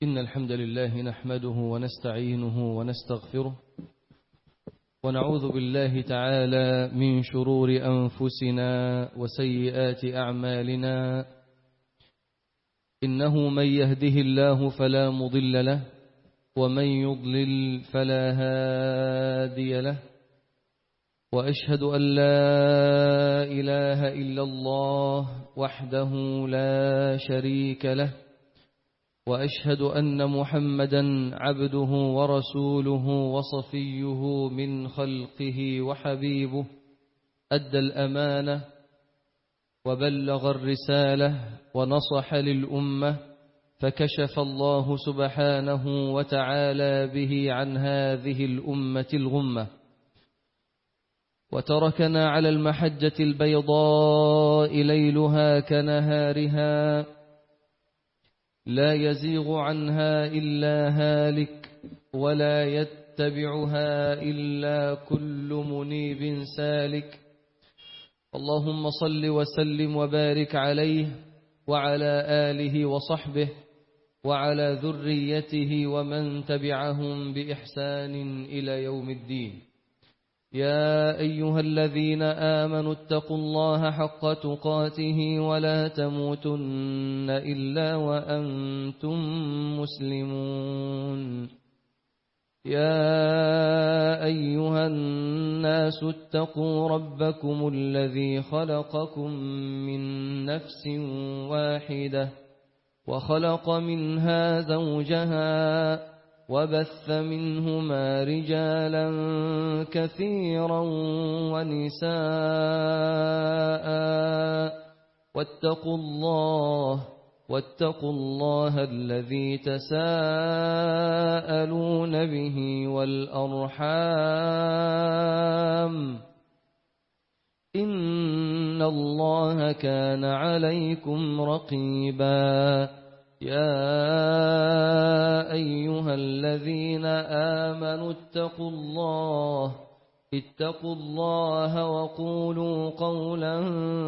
إن الحمد لله نحمده ونستعينه ونستغفره ونعوذ بالله تعالى من شرور أنفسنا وسيئات أعمالنا إنه من يهده الله فلا مضل له ومن يضلل فلا هادي له وأشهد أن لا إله إلا الله وحده لا شريك له وأشهد أن محمدا عبده ورسوله وصفيه من خلقه وحبيبه أدى الأمانة وبلغ الرسالة ونصح للأمة فكشف الله سبحانه وتعالى به عن هذه الأمة الغمة وتركنا على المحجة البيضاء ليلها كنهارها لا يزيغ عنها إلا هالك ولا يتبعها إلا كل منيب سالك اللهم صل وسلم وبارك عليه وعلى آله وصحبه وعلى ذريته ومن تبعهم بإحسان إلى يوم الدين يا أيها الذين آمنوا اتقوا الله حق تقاته ولا تموتن إلا وأنتم مسلمون يا أيها الناس اتقوا ربكم الذي خلقكم من نفس واحدة وخلق منها زوجها وبث منهما رجالا كثيرا ونساء واتقوا الله واتقوا الله الذي تساءلون به والأرحام إن الله كان عليكم رقيبا يا أيها الذين آمنوا اتقوا الله اتقوا الله وقولوا قولا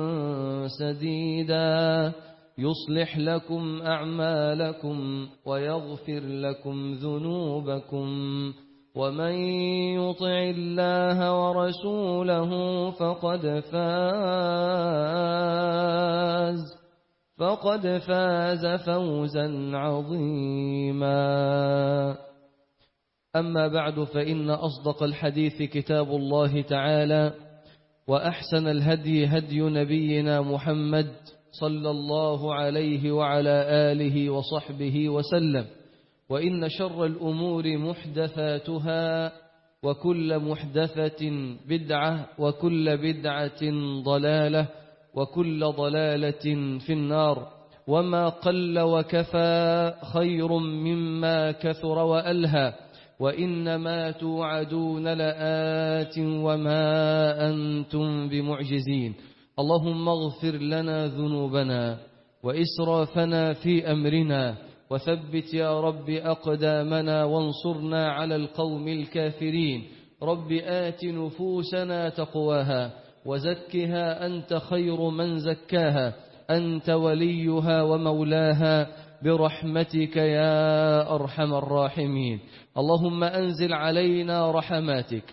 سديدا يصلح لكم أعمالكم ويغفر لكم ذنوبكم ومن يطع الله ورسوله فقد فاز فقد فاز فوزا عظيما أما بعد فإن أصدق الحديث كتاب الله تعالى وأحسن الهدي هدي نبينا محمد صلى الله عليه وعلى آله وصحبه وسلم وإن شر الأمور محدثاتها وكل محدثة بدعة وكل بدعة ضلالة وكل ضلالة في النار وما قل وكفى خير مما كثر وألهى وإنما توعدون لآت وما أنتم بمعجزين اللهم اغفر لنا ذنوبنا وإسرافنا في أمرنا وثبت يا رب أقدامنا وانصرنا على القوم الكافرين رب آت نفوسنا تقواها وزكها أنت خير من زكاها أنت وليها ومولاها برحمتك يا أرحم الراحمين اللهم أنزل علينا رحماتك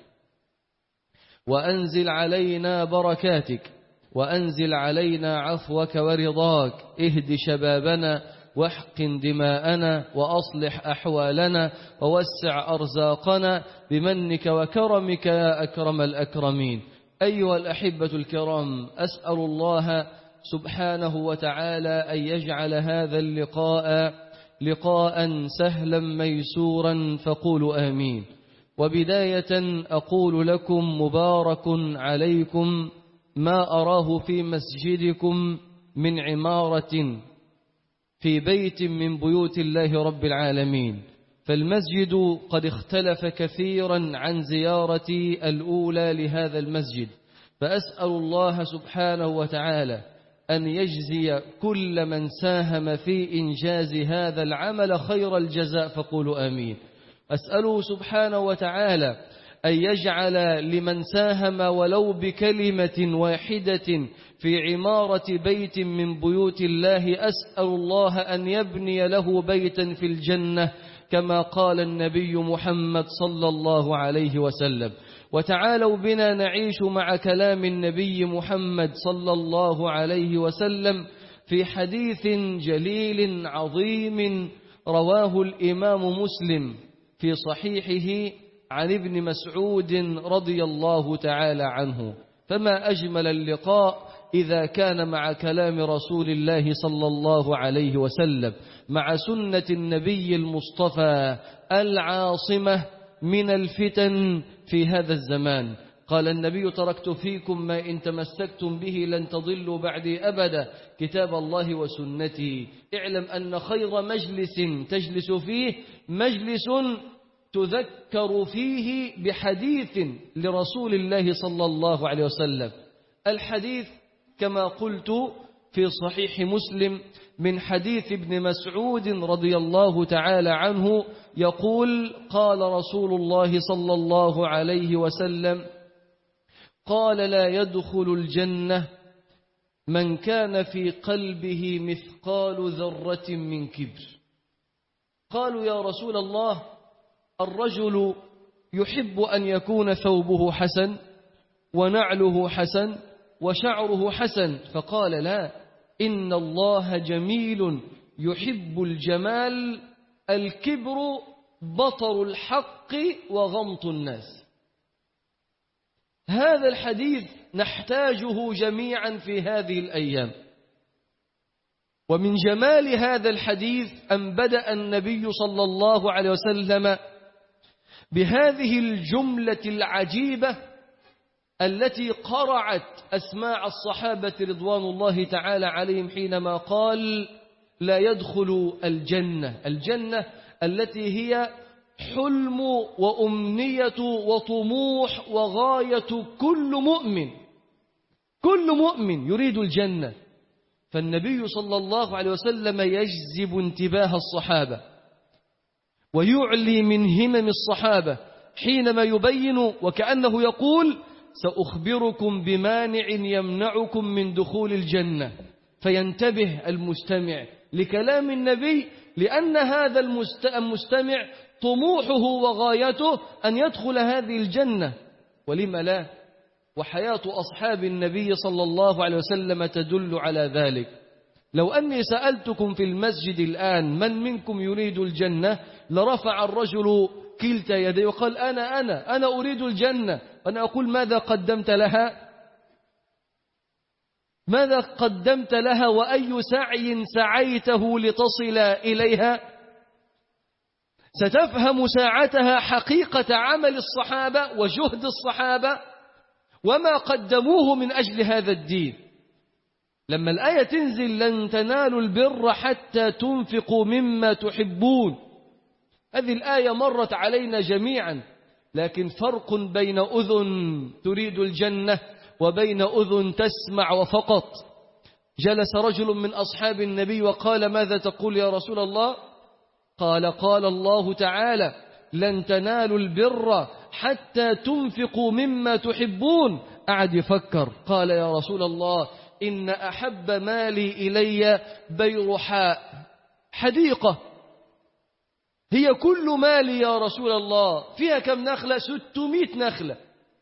وأنزل علينا بركاتك وأنزل علينا عفوك ورضاك اهد شبابنا واحقن دماءنا وأصلح أحوالنا ووسع أرزاقنا بمنك وكرمك يا أكرم الأكرمين أيها الأحبة الكرام أسأل الله سبحانه وتعالى أن يجعل هذا اللقاء لقاء سهلا ميسورا فقولوا آمين وبداية أقول لكم مبارك عليكم ما أراه في مسجدكم من عمارة في بيت من بيوت الله رب العالمين فالمسجد قد اختلف كثيرا عن زيارتي الأولى لهذا المسجد فأسأل الله سبحانه وتعالى أن يجزي كل من ساهم في إنجاز هذا العمل خير الجزاء فقولوا آمين أسأله سبحانه وتعالى أن يجعل لمن ساهم ولو بكلمة واحدة في عمارة بيت من بيوت الله أسأل الله أن يبني له بيتا في الجنة كما قال النبي محمد صلى الله عليه وسلم وتعالوا بنا نعيش مع كلام النبي محمد صلى الله عليه وسلم في حديث جليل عظيم رواه الإمام مسلم في صحيحه عن ابن مسعود رضي الله تعالى عنه فما أجمل اللقاء إذا كان مع كلام رسول الله صلى الله عليه وسلم مع سنة النبي المصطفى العاصمة من الفتن في هذا الزمان قال النبي تركت فيكم ما إن تمسكتم به لن تضلوا بعدي أبدا كتاب الله وسنتي اعلم أن خير مجلس تجلس فيه مجلس تذكر فيه بحديث لرسول الله صلى الله عليه وسلم الحديث كما قلت في صحيح مسلم من حديث ابن مسعود رضي الله تعالى عنه يقول قال رسول الله صلى الله عليه وسلم قال لا يدخل الجنة من كان في قلبه مثقال ذرة من كبر قالوا يا رسول الله الرجل يحب أن يكون ثوبه حسن ونعله حسن وشعره حسن فقال لا إن الله جميل يحب الجمال الكبر بطر الحق وغمط الناس هذا الحديث نحتاجه جميعا في هذه الأيام ومن جمال هذا الحديث أن بدأ النبي صلى الله عليه وسلم بهذه الجملة العجيبة التي قرعت أسماع الصحابة رضوان الله تعالى عليهم حينما قال لا يدخل الجنة الجنة التي هي حلم وأمنية وطموح وغاية كل مؤمن كل مؤمن يريد الجنة فالنبي صلى الله عليه وسلم يجذب انتباه الصحابة ويعلي من همم الصحابة حينما يبين وكأنه يقول سأخبركم بمانع يمنعكم من دخول الجنة فينتبه المستمع لكلام النبي لأن هذا المستمع طموحه وغايته أن يدخل هذه الجنة ولم لا وحياة أصحاب النبي صلى الله عليه وسلم تدل على ذلك لو أني سألتكم في المسجد الآن من منكم يريد الجنة لرفع الرجل كلتا يديه وقال أنا أنا أنا أريد الجنة أنا أقول ماذا قدمت لها ماذا قدمت لها وأي سعي سعيته لتصل إليها ستفهم ساعتها حقيقة عمل الصحابة وجهد الصحابة وما قدموه من أجل هذا الدين لما الآية تنزل لن تنالوا البر حتى تنفقوا مما تحبون هذه الآية مرت علينا جميعا لكن فرق بين أذن تريد الجنة وبين أذن تسمع وفقط جلس رجل من أصحاب النبي وقال ماذا تقول يا رسول الله قال قال الله تعالى لن تنالوا البر حتى تنفقوا مما تحبون قعد يفكر قال يا رسول الله إن أحب مالي إلي بيرحاء حديقة هي كل مالي يا رسول الله فيها كم نخلة ستمائة نخلة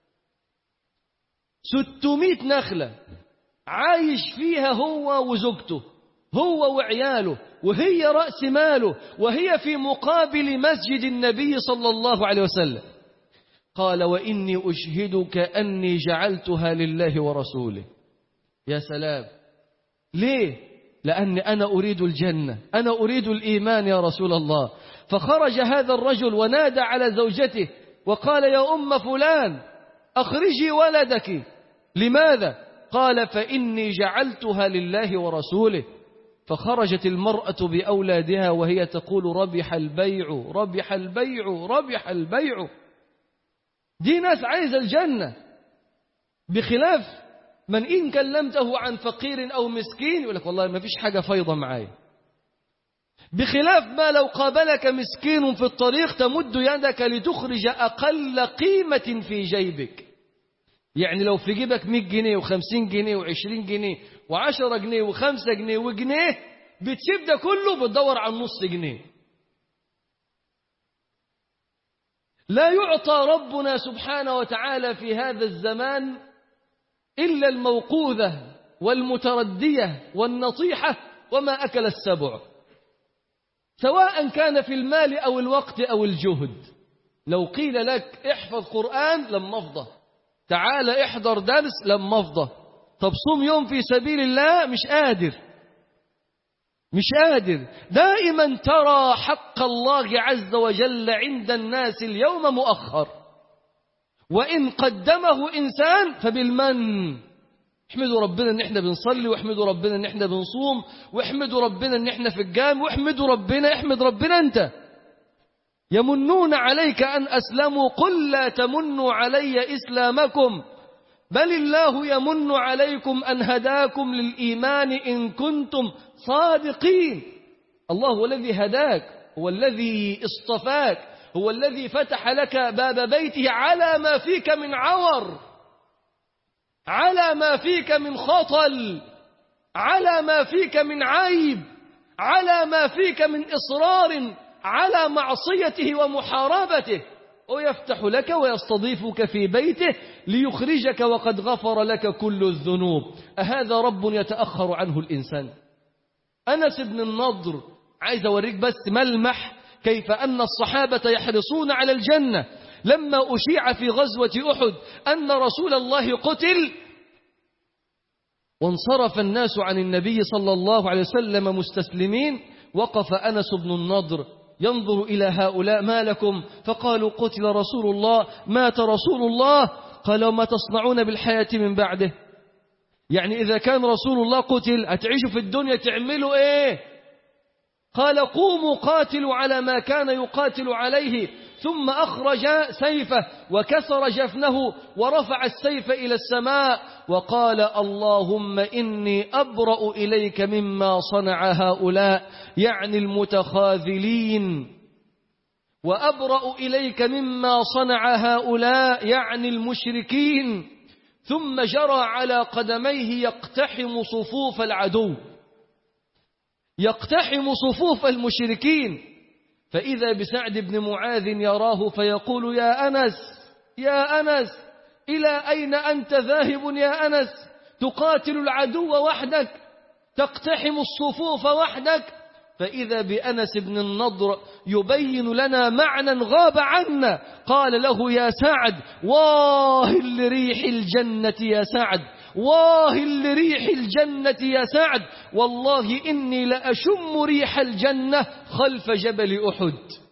ستمائة نخلة عايش فيها هو وزوجته هو وعياله وهي رأس ماله وهي في مقابل مسجد النبي صلى الله عليه وسلم قال وإني أشهدك أني جعلتها لله ورسوله يا سلام ليه لأني أنا أريد الجنة أنا أريد الإيمان يا رسول الله فخرج هذا الرجل ونادى على زوجته وقال يا أم فلان أخرجي ولدك لماذا قال فإني جعلتها لله ورسوله فخرجت المرأة بأولادها وهي تقول ربح البيع ربح البيع ربح البيع دي ناس عايزة الجنة بخلاف من إن كلمته عن فقير أو مسكين يقول لك والله ما فيش حاجة فايضة معايا بخلاف ما لو قابلك مسكين في الطريق تمد يدك لتخرج أقل قيمة في جيبك يعني لو في جيبك 100 جنيه و50 جنيه و20 جنيه و10 جنيه و5 جنيه وجنيه بتسيب ده كله بتدور على النص جنيه لا يعطى ربنا سبحانه وتعالى في هذا الزمان إلا الموقوذة والمتردية والنطيحة وما أكل السبع سواء كان في المال أو الوقت أو الجهد لو قيل لك احفظ قرآن لم مفضه تعال احضر درس لم مفضه طب صوم يوم في سبيل الله مش قادر مش قادر دائما ترى حق الله عز وجل عند الناس اليوم مؤخر وإن قدمه إنسان فبالمن احمدوا ربنا ان احنا بنصلي واحمدوا ربنا ان احنا بنصوم واحمدوا ربنا ان احنا في الجامع واحمدوا ربنا احمد ربنا انت يمنون عليك ان اسلموا قل لا تمنوا علي اسلامكم بل الله يمن عليكم ان هداكم للايمان ان كنتم صادقين الله هو الذي هداك هو الذي اصطفاك هو الذي فتح لك باب بيته على ما فيك من عور على ما فيك من خطل على ما فيك من عيب على ما فيك من إصرار على معصيته ومحاربته ويفتح لك ويستضيفك في بيته ليخرجك وقد غفر لك كل الذنوب أهذا رب يتأخر عنه الإنسان أنس بن النضر عايز أوريك بس ملمح كيف أن الصحابة يحرصون على الجنة لما أشيع في غزوة أحد أن رسول الله قتل وانصرف الناس عن النبي صلى الله عليه وسلم مستسلمين وقف أنس بن النضر ينظر إلى هؤلاء ما لكم فقالوا قتل رسول الله مات رسول الله قال وما تصنعون بالحياة من بعده يعني إذا كان رسول الله قتل هتعيشوا في الدنيا تعملوا إيه قال قوموا قاتلوا على ما كان يقاتل عليه ثم أخرج سيفه وكسر جفنه ورفع السيف إلى السماء وقال اللهم إني أبرأ إليك مما صنع هؤلاء يعني المتخاذلين وأبرأ إليك مما صنع هؤلاء يعني المشركين ثم جرى على قدميه يقتحم صفوف العدو يقتحم صفوف المشركين فإذا بسعد بن معاذ يراه فيقول يا أنس يا أنس إلى أين أنت ذاهب يا أنس تقاتل العدو وحدك تقتحم الصفوف وحدك فإذا بأنس بن النضر يبين لنا معنى غاب عنا قال له يا سعد واه لريح الجنة يا سعد واه لريح الجنة يا سعد والله إني لأشم ريح الجنة خلف جبل أحد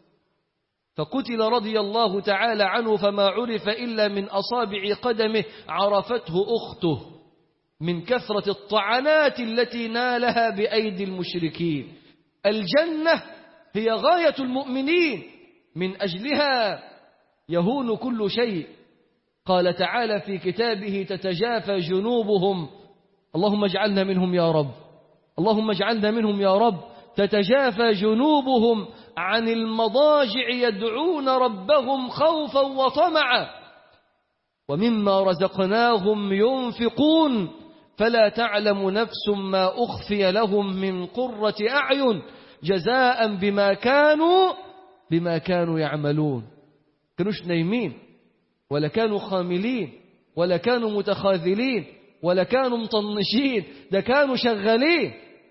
فقتل رضي الله تعالى عنه فما عرف إلا من أصابع قدمه عرفته أخته من كثرة الطعنات التي نالها بأيدي المشركين الجنة هي غاية المؤمنين من أجلها يهون كل شيء قال تعالى في كتابه تتجافى جنوبهم اللهم اجعلنا منهم يا رب اللهم اجعلنا منهم يا رب تتجافى جنوبهم عن المضاجع يدعون ربهم خوفا وطمعا ومما رزقناهم ينفقون فلا تعلم نفس ما أخفي لهم من قرة أعين جزاء بما كانوا بما كانوا يعملون كانوش نايمين ولا كانوا خاملين ولا كانوا متخاذلين ولا كانوا مطنشين ده كانوا شغالين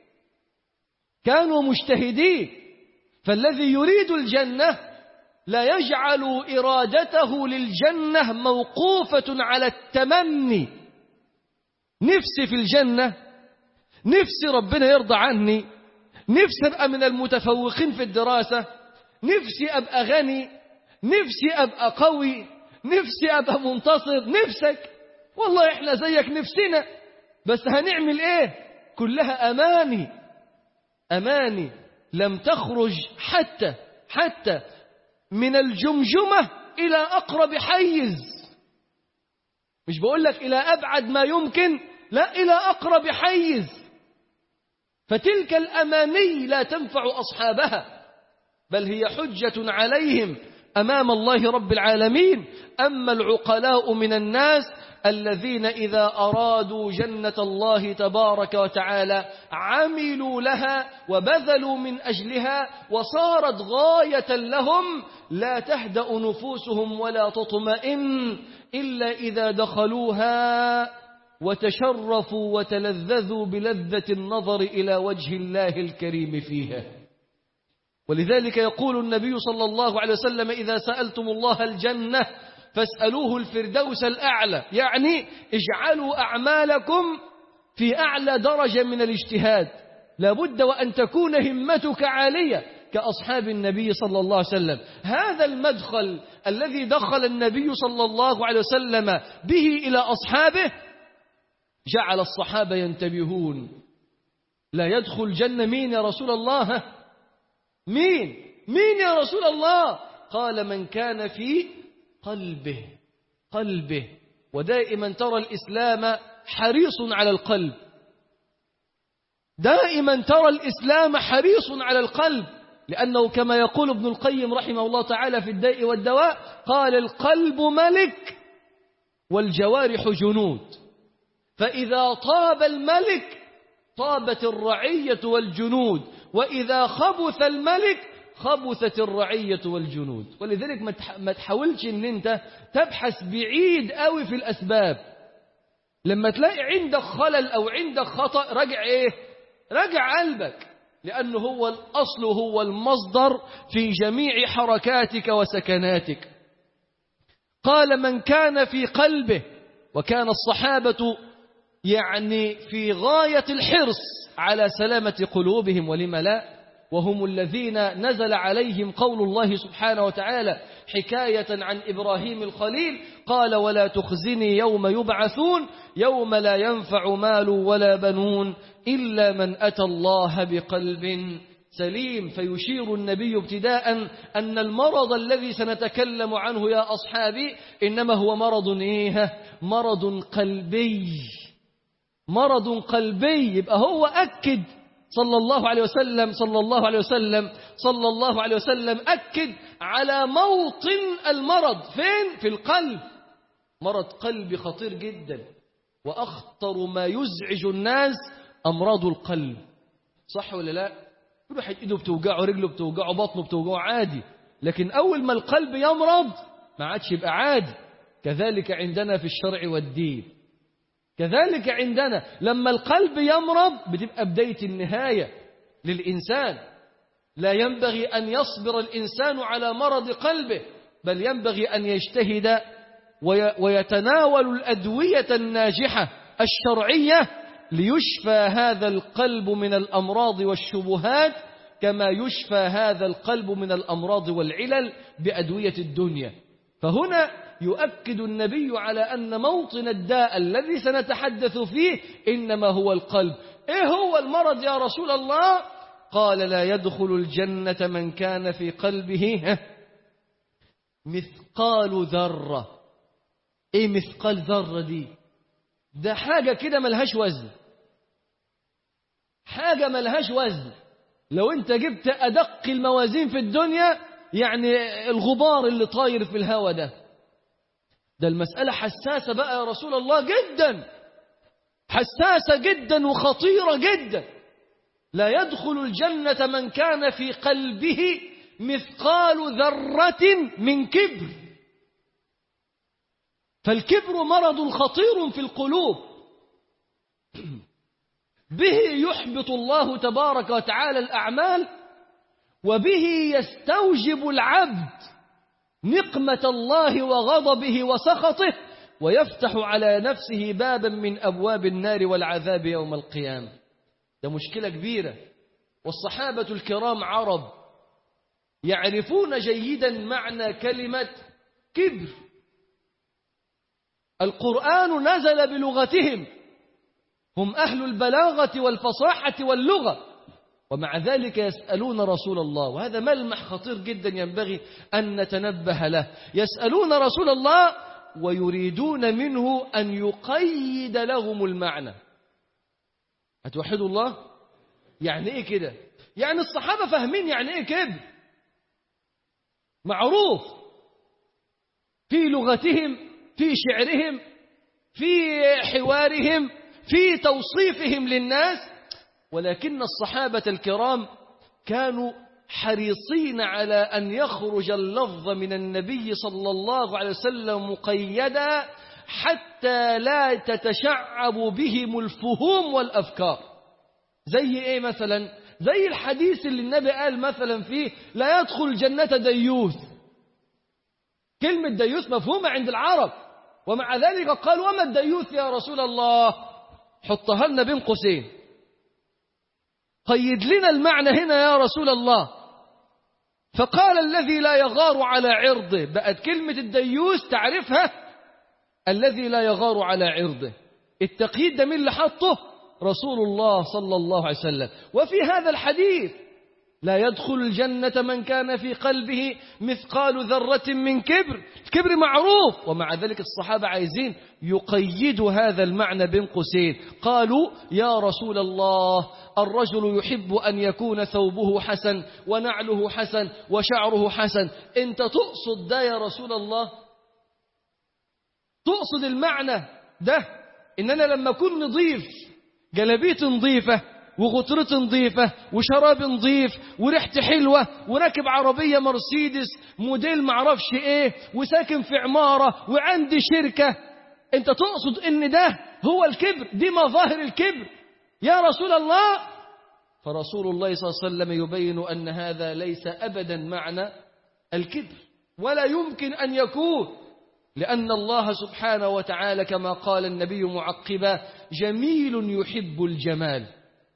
كانوا مجتهدين فالذي يريد الجنة لا يجعل إرادته للجنة موقوفة على التمني نفسي في الجنة نفسي ربنا يرضى عني نفسي أبقى من المتفوقين في الدراسة نفسي أبقى غني نفسي أبقى قوي نفسي أبقى منتصر نفسك والله إحنا زيك نفسنا بس هنعمل إيه كلها أماني أماني لم تخرج حتى حتى من الجمجمة إلى أقرب حيز مش بقول لك إلى أبعد ما يمكن لا إلى أقرب حيز فتلك الأماني لا تنفع أصحابها بل هي حجة عليهم أمام الله رب العالمين أما العقلاء من الناس الذين إذا أرادوا جنة الله تبارك وتعالى عملوا لها وبذلوا من أجلها وصارت غاية لهم لا تهدأ نفوسهم ولا تطمئن إلا إذا دخلوها وتشرفوا وتلذذوا بلذة النظر إلى وجه الله الكريم فيها ولذلك يقول النبي صلى الله عليه وسلم إذا سألتم الله الجنة فاسألوه الفردوس الأعلى يعني اجعلوا أعمالكم في أعلى درجة من الاجتهاد لابد وأن تكون همتك عالية كأصحاب النبي صلى الله عليه وسلم هذا المدخل الذي دخل النبي صلى الله عليه وسلم به إلى أصحابه جعل الصحابة ينتبهون لا يدخل الجنة مين يا رسول الله مين مين يا رسول الله قال من كان في قلبه قلبه ودائما ترى الإسلام حريص على القلب دائما ترى الإسلام حريص على القلب لأنه كما يقول ابن القيم رحمه الله تعالى في الداء والدواء قال القلب ملك والجوارح جنود فإذا طاب الملك طابت الرعية والجنود وإذا خبث الملك خبثت الرعية والجنود ولذلك ما تحاولش ان انت تبحث بعيد قوي في الأسباب لما تلاقي عندك خلل أو عندك خطأ رجع ايه رجع قلبك لأنه هو الأصل هو المصدر في جميع حركاتك وسكناتك قال من كان في قلبه وكان الصحابة يعني في غاية الحرص على سلامة قلوبهم ولم لا وهم الذين نزل عليهم قول الله سبحانه وتعالى حكاية عن إبراهيم الخليل قال ولا تخزني يوم يبعثون يوم لا ينفع مال ولا بنون إلا من أتى الله بقلب سليم فيشير النبي ابتداء أن المرض الذي سنتكلم عنه يا أصحابي إنما هو مرض إيه مرض قلبي مرض قلبي يبقى هو أكد صلى الله عليه وسلم صلى الله عليه وسلم صلى الله عليه وسلم أكد على موطن المرض فين في القلب مرض قلبي خطير جدا وأخطر ما يزعج الناس أمراض القلب صح ولا لا كل واحد إيده بتوجعه رجله بتوجعه بطنه بتوجعه عادي لكن أول ما القلب يمرض ما عادش يبقى عادي كذلك عندنا في الشرع والدين كذلك عندنا لما القلب يمرض بتبقى بداية النهاية للإنسان لا ينبغي أن يصبر الإنسان على مرض قلبه بل ينبغي أن يجتهد ويتناول الأدوية الناجحة الشرعية ليشفى هذا القلب من الأمراض والشبهات كما يشفى هذا القلب من الأمراض والعلل بأدوية الدنيا فهنا يؤكد النبي على أن موطن الداء الذي سنتحدث فيه إنما هو القلب إيه هو المرض يا رسول الله قال لا يدخل الجنة من كان في قلبه مثقال ذرة إيه مثقال ذرة دي ده حاجة كده ملهاش وزن حاجة ملهاش وزن لو انت جبت أدق الموازين في الدنيا يعني الغبار اللي طاير في الهواء ده ده المسألة حساسة بقى يا رسول الله جدا حساسة جدا وخطيرة جدا لا يدخل الجنة من كان في قلبه مثقال ذرة من كبر فالكبر مرض خطير في القلوب به يحبط الله تبارك وتعالى الأعمال وبه يستوجب العبد نقمة الله وغضبه وسخطه ويفتح على نفسه بابا من أبواب النار والعذاب يوم القيامة ده مشكلة كبيرة والصحابة الكرام عرب يعرفون جيدا معنى كلمة كبر القرآن نزل بلغتهم هم أهل البلاغة والفصاحة واللغة ومع ذلك يسألون رسول الله وهذا ملمح خطير جدا ينبغي أن نتنبه له يسألون رسول الله ويريدون منه أن يقيد لهم المعنى أتوحدوا الله؟ يعني ايه كده يعني الصحابة فاهمين يعني ايه كبر معروف في لغتهم في شعرهم في حوارهم في توصيفهم للناس ولكن الصحابة الكرام كانوا حريصين على أن يخرج اللفظ من النبي صلى الله عليه وسلم مقيدا حتى لا تتشعب بهم الفهوم والأفكار زي إيه مثلا زي الحديث اللي النبي قال مثلا فيه لا يدخل الجنة ديوث كلمة ديوث مفهومة عند العرب ومع ذلك قال وما الديوث يا رسول الله حطها لنا بين قوسين قيد لنا المعنى هنا يا رسول الله فقال الذي لا يغار على عرضه بقت كلمة الديوث تعرفها الذي لا يغار على عرضه التقييد ده مين اللي حطه رسول الله صلى الله عليه وسلم وفي هذا الحديث لا يدخل الجنة من كان في قلبه مثقال ذرة من كبر الكبر معروف ومع ذلك الصحابة عايزين يقيدوا هذا المعنى بين قوسين قالوا يا رسول الله الرجل يحب أن يكون ثوبه حسن ونعله حسن وشعره حسن أنت تقصد ده يا رسول الله تقصد المعنى ده إن أنا لما أكون نظيف جلبيتي نظيفة وغطرتي نظيفة وشراب نظيف وريحتي حلوة وراكب عربية مرسيدس موديل معرفش ايه وساكن في عمارة وعندي شركة انت تقصد ان ده هو الكبر دي مظاهر الكبر يا رسول الله فرسول الله صلى الله عليه وسلم يبين أن هذا ليس أبدا معنى الكبر ولا يمكن أن يكون لأن الله سبحانه وتعالى كما قال النبي معقبا جميل يحب الجمال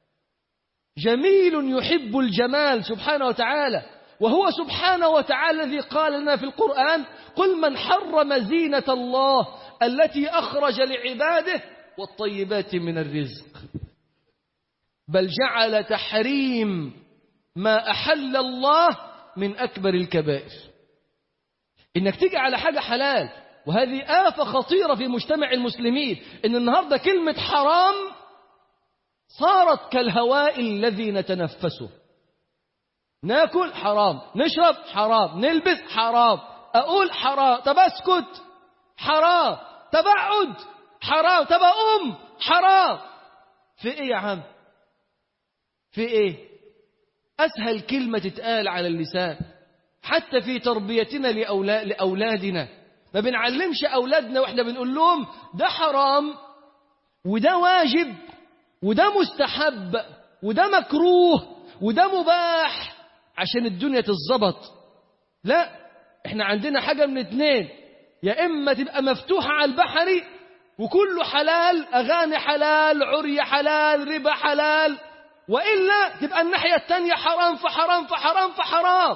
جميل يحب الجمال سبحانه وتعالى وهو سبحانه وتعالى الذي قال لنا في القرآن قل من حرم زينة الله التي أخرج لعباده والطيبات من الرزق بل جعل تحريم ما أحل الله من أكبر الكبائر إنك تيجي على حاجة حلال وهذه آفة خطيرة في مجتمع المسلمين إن النهاردة كلمة حرام صارت كالهواء الذي نتنفسه ناكل حرام نشرب حرام نلبس حرام أقول حرام طب أسكت حرام طب أقعد حرام طب أقوم حرام في إيه يا عم في إيه أسهل كلمة تتقال على اللسان حتى في تربيتنا لأولا... لأولادنا ما بنعلمش أولادنا وإحنا بنقول لهم ده حرام وده واجب وده مستحب وده مكروه وده مباح عشان الدنيا تتظبط لا احنا عندنا حاجة من اتنين يا إما تبقى مفتوحة على البحري وكله حلال أغاني حلال عري حلال ربا حلال وإلا تبقى الناحية التانية حرام فحرام فحرام فحرام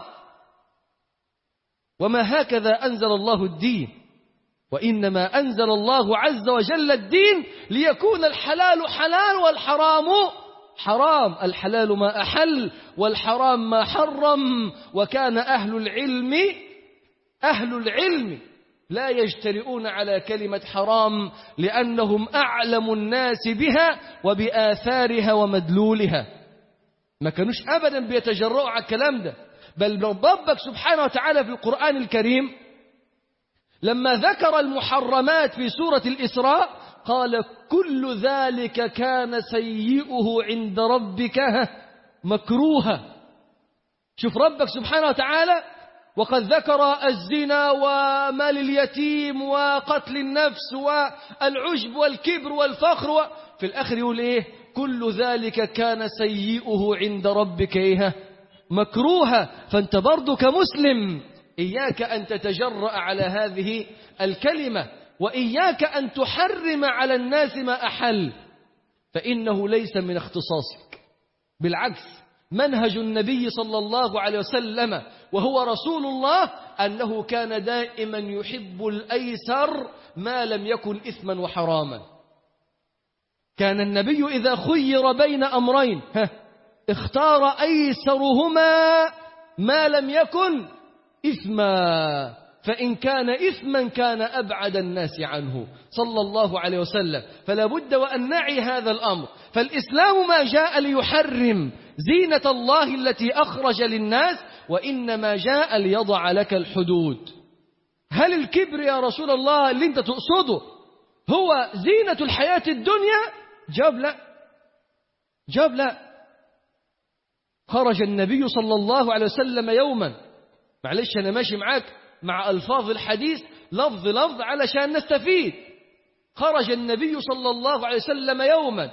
وما هكذا أنزل الله الدين وإنما أنزل الله عز وجل الدين ليكون الحلال حلال والحرام حرام الحلال ما أحل والحرام ما حرم وكان أهل العلم أهل العلم لا يجترئون على كلمة حرام لأنهم أعلم الناس بها وبآثارها ومدلولها ما كانوش أبدا بيتجرؤوا على الكلام ده بل ربك سبحانه وتعالى في القرآن الكريم لما ذكر المحرمات في سورة الإسراء قال كل ذلك كان سيئه عند ربك مكروها شوف ربك سبحانه وتعالى وقد ذكر الزنا ومال اليتيم وقتل النفس والعجب والكبر والفخر في الآخر يقول إيه كل ذلك كان سيئه عند ربك إيه مكروها فأنت برضو كمسلم إياك أن تتجرأ على هذه الكلمة وإياك أن تحرم على الناس ما أحل فإنه ليس من اختصاصك بالعكس منهج النبي صلى الله عليه وسلم وهو رسول الله أنه كان دائما يحب الأيسر ما لم يكن إثما وحراما كان النبي إذا خير بين أمرين اختار أيسرهما ما لم يكن إثما فإن كان إثما كان أبعد الناس عنه صلى الله عليه وسلم فلا بد وأن نعي هذا الأمر فالإسلام ما جاء ليحرم زينة الله التي أخرج للناس وإنما جاء ليضع لك الحدود هل الكبر يا رسول الله اللي انت تقصده هو زينة الحياة الدنيا جاب لا جاب لا خرج النبي صلى الله عليه وسلم يوما معلش أنا ماشي معاك مع ألفاظ الحديث لفظ لفظ علشان نستفيد خرج النبي صلى الله عليه وسلم يوما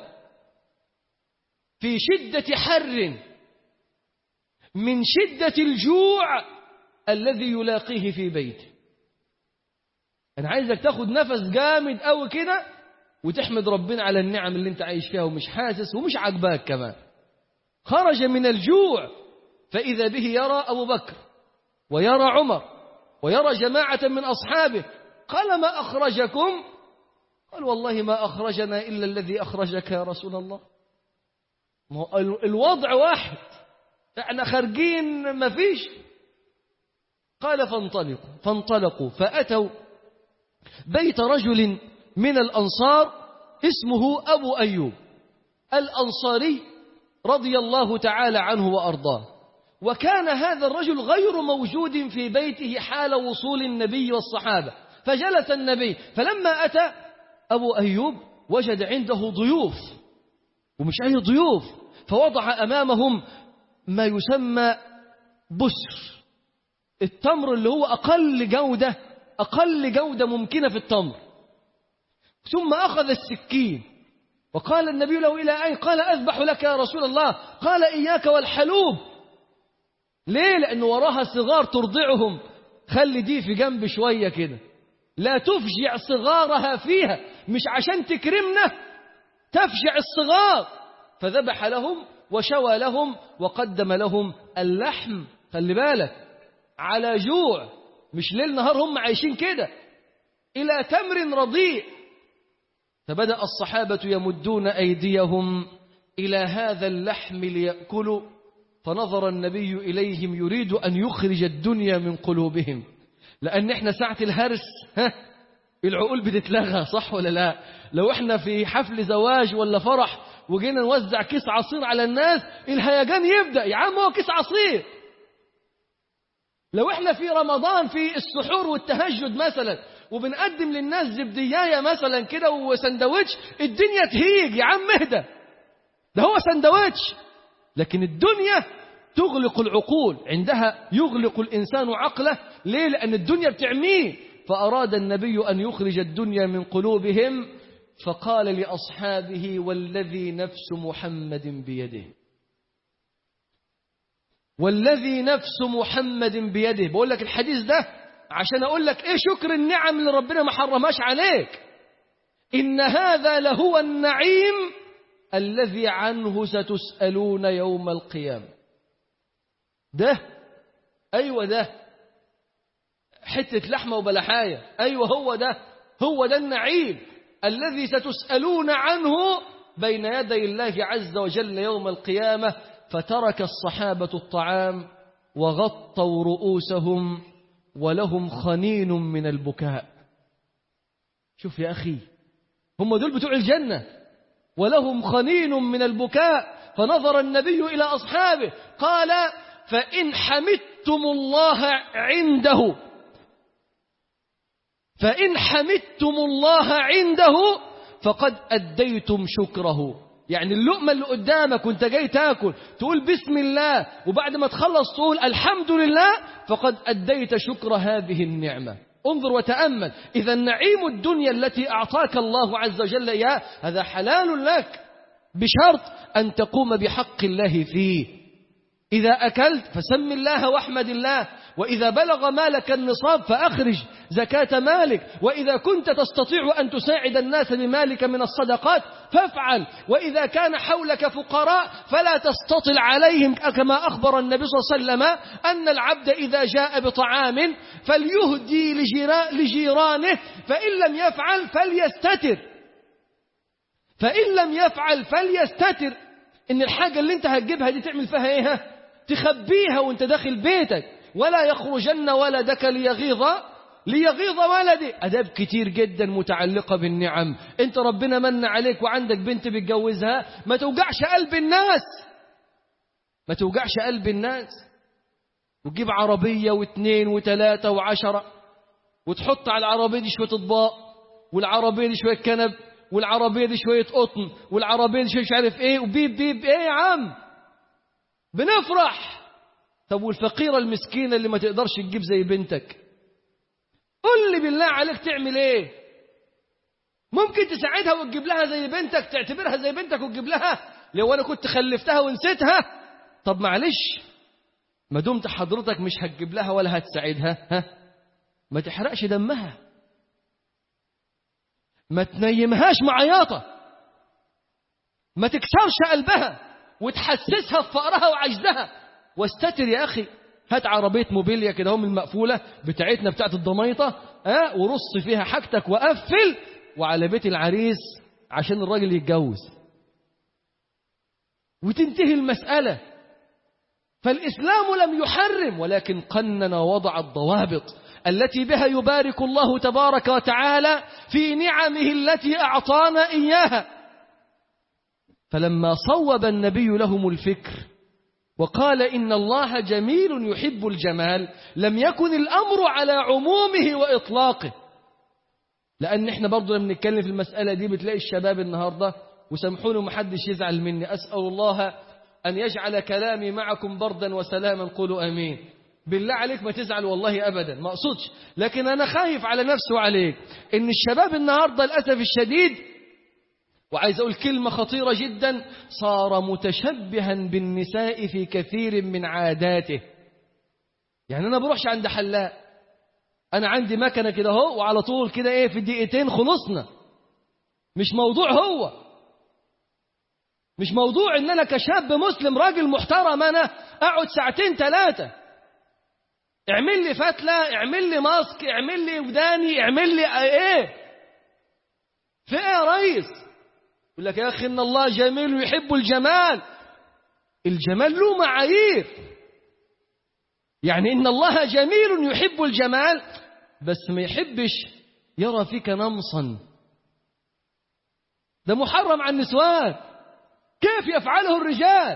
في شدة حر من شدة الجوع الذي يلاقيه في بيته أنا عايزك تاخد نفس جامد قوي كده وتحمد ربنا على النعم اللي انت عايش فيها ومش حاسس ومش عاجباك كمان خرج من الجوع فإذا به يرى أبو بكر ويرى عمر ويرى جماعة من أصحابه قال ما أخرجكم قال والله ما أخرجنا إلا الذي أخرجك يا رسول الله الوضع واحد احنا خارجين ما فيش قال فانطلقوا فانطلقوا فأتوا بيت رجل من الأنصار اسمه أبو أيوب الأنصاري رضي الله تعالى عنه وأرضاه وكان هذا الرجل غير موجود في بيته حال وصول النبي والصحابة فجلس النبي فلما أتى أبو أيوب وجد عنده ضيوف ومش أي ضيوف فوضع أمامهم ما يسمى بسر التمر اللي هو أقل جودة أقل جودة ممكنة في التمر ثم أخذ السكين وقال النبي له إلى أين قال أذبح لك يا رسول الله قال إياك والحلوب ليه لأنه وراها صغار ترضعهم خلي دي في جنب شوية كده لا تفجع صغارها فيها مش عشان تكرمنا تفجع الصغار فذبح لهم وشوى لهم وقدم لهم اللحم خلي بالك على جوع مش ليل نهار هم عايشين كده إلى تمر رضيء فبدأ الصحابة يمدون أيديهم إلى هذا اللحم ليأكلوا فنظر النبي إليهم يريد أن يخرج الدنيا من قلوبهم لأن احنا ساعة الهرس ها العقول بتتلغى صح ولا لا لو احنا في حفل زواج ولا فرح وجينا نوزع كيس عصير على الناس الهيجان يبدأ يا عم هو كيس عصير لو احنا في رمضان في السحور والتهجد مثلا وبنقدم للناس زبديايه مثلا كده وسندوتش الدنيا تهيج يا عم اهدى ده هو سندوتش لكن الدنيا تغلق العقول عندها يغلق الإنسان عقله ليه لأن الدنيا بتعميه فأراد النبي أن يخرج الدنيا من قلوبهم فقال لأصحابه والذي نفس محمد بيده والذي نفس محمد بيده بقول لك الحديث ده عشان أقول لك إيه شكر النعم اللي ربنا ما حرمهاش عليك إن هذا لهو النعيم الذي عنه ستسألون يوم القيامة ده أيوة ده حتة لحمة وبلحاية أيوة هو ده هو ده النعيم الذي ستسألون عنه بين يدي الله عز وجل يوم القيامة فترك الصحابة الطعام وغطوا رؤوسهم ولهم خنين من البكاء شوف يا أخي هم دول بتوع الجنة ولهم خنين من البكاء فنظر النبي إلى أصحابه قال فإن حمدتم الله عنده فإن حمدتم الله عنده فقد أديتم شكره يعني اللقمة اللي قدامك وانت جاي تاكل تقول بسم الله وبعد ما تخلص تقول الحمد لله فقد أديت شكر هذه النعمة انظر وتأمل إذا نعيم الدنيا التي أعطاك الله عز وجل إياه هذا حلال لك بشرط أن تقوم بحق الله فيه إذا أكلت فسم الله واحمد الله وإذا بلغ مالك النصاب فأخرج زكاة مالك وإذا كنت تستطيع أن تساعد الناس بمالك من الصدقات فافعل وإذا كان حولك فقراء فلا تستطل عليهم كما أخبر النبي صلى الله عليه وسلم أن العبد إذا جاء بطعام فليهدي لجيرانه فإن لم يفعل فليستتر فإن لم يفعل فليستتر إن الحاجة اللي انت هتجيبها دي تعمل فيها ايه تخبيها وانت داخل بيتك ولا يخرجن ولدك ليغيظ ليغيظ ولدي أداب كتير جدا متعلقة بالنعم انت ربنا من عليك وعندك بنت بتجوزها ما توجعش قلب الناس ما توجعش قلب الناس وتجيب عربية واثنين وثلاثة وعشرة وتحط على العربية دي شوية اطباق والعربية دي شوية كنب والعربية دي شوية قطن والعربية دي شوية مش عارف ايه وبيب بيب ايه يا عم بنفرح طب والفقيرة المسكينة اللي ما تقدرش تجيب زي بنتك قل لي بالله عليك تعمل ايه ممكن تساعدها وتجيب لها زي بنتك تعتبرها زي بنتك وتجيب لها لو انا كنت خلفتها ونسيتها طب معلش ما دمت حضرتك مش هتجيب لها ولا هتساعدها ها ما تحرقش دمها ما تنيمهاش معياطة ما تكسرش قلبها وتحسسها بفقرها وعجزها واستتر يا أخي هات عربية موبيليا كده هم المقفولة بتاعتنا بتاعت الضميطة ها ورص فيها حاجتك وقفل وعلى بيت العريس عشان الراجل يتجوز وتنتهي المسألة فالإسلام لم يحرم ولكن قنن ووضع الضوابط التي بها يبارك الله تبارك وتعالى في نعمه التي أعطانا إياها فلما صوب النبي لهم الفكر وقال إن الله جميل يحب الجمال لم يكن الأمر على عمومه وإطلاقه لأن إحنا برضو لما نتكلم في المسألة دي بتلاقي الشباب النهاردة وسامحوني ومحدش يزعل مني أسأل الله أن يجعل كلامي معكم بردا وسلاما قولوا أمين بالله عليك ما تزعل والله أبدا ما أقصدش لكن أنا خايف على نفسي وعليك إن الشباب النهاردة للأسف الشديد وعايز أقول كلمة خطيرة جدا صار متشبها بالنساء في كثير من عاداته يعني أنا بروحش عند حلاق أنا عندي مكنة كده اهو وعلى طول كده إيه في دقيقتين خلصنا مش موضوع هو مش موضوع ان انا كشاب مسلم راجل محترم انا اقعد ساعتين ثلاثة اعمل لي فتلة اعمل لي ماسك اعمل لي وداني اعمل لي ايه في ايه يا ريس يقول لك يا اخي ان الله جميل ويحب الجمال الجمال له معايير يعني ان الله جميل يحب الجمال بس ما يحبش يرى فيك نمصا ده محرم على النسوان كيف يفعله الرجال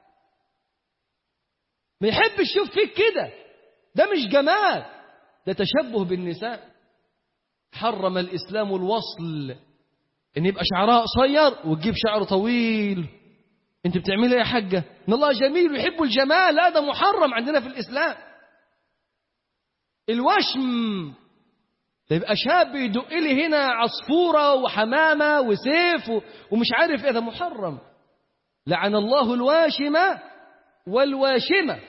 ما يحبش يشوف فيك كده ده مش جمال ده تشبه بالنساء حرم الإسلام الوصل إن يبقى شعرها قصير وتجيب شعر طويل أنت بتعملها يا حاجة إن الله جميل ويحب الجمال لا ده محرم عندنا في الإسلام الوشم ده يبقى شاب يدق لي هنا عصفورة وحمامة وسيف ومش عارف إيه ده محرم لعن الله الواشمة والواشمة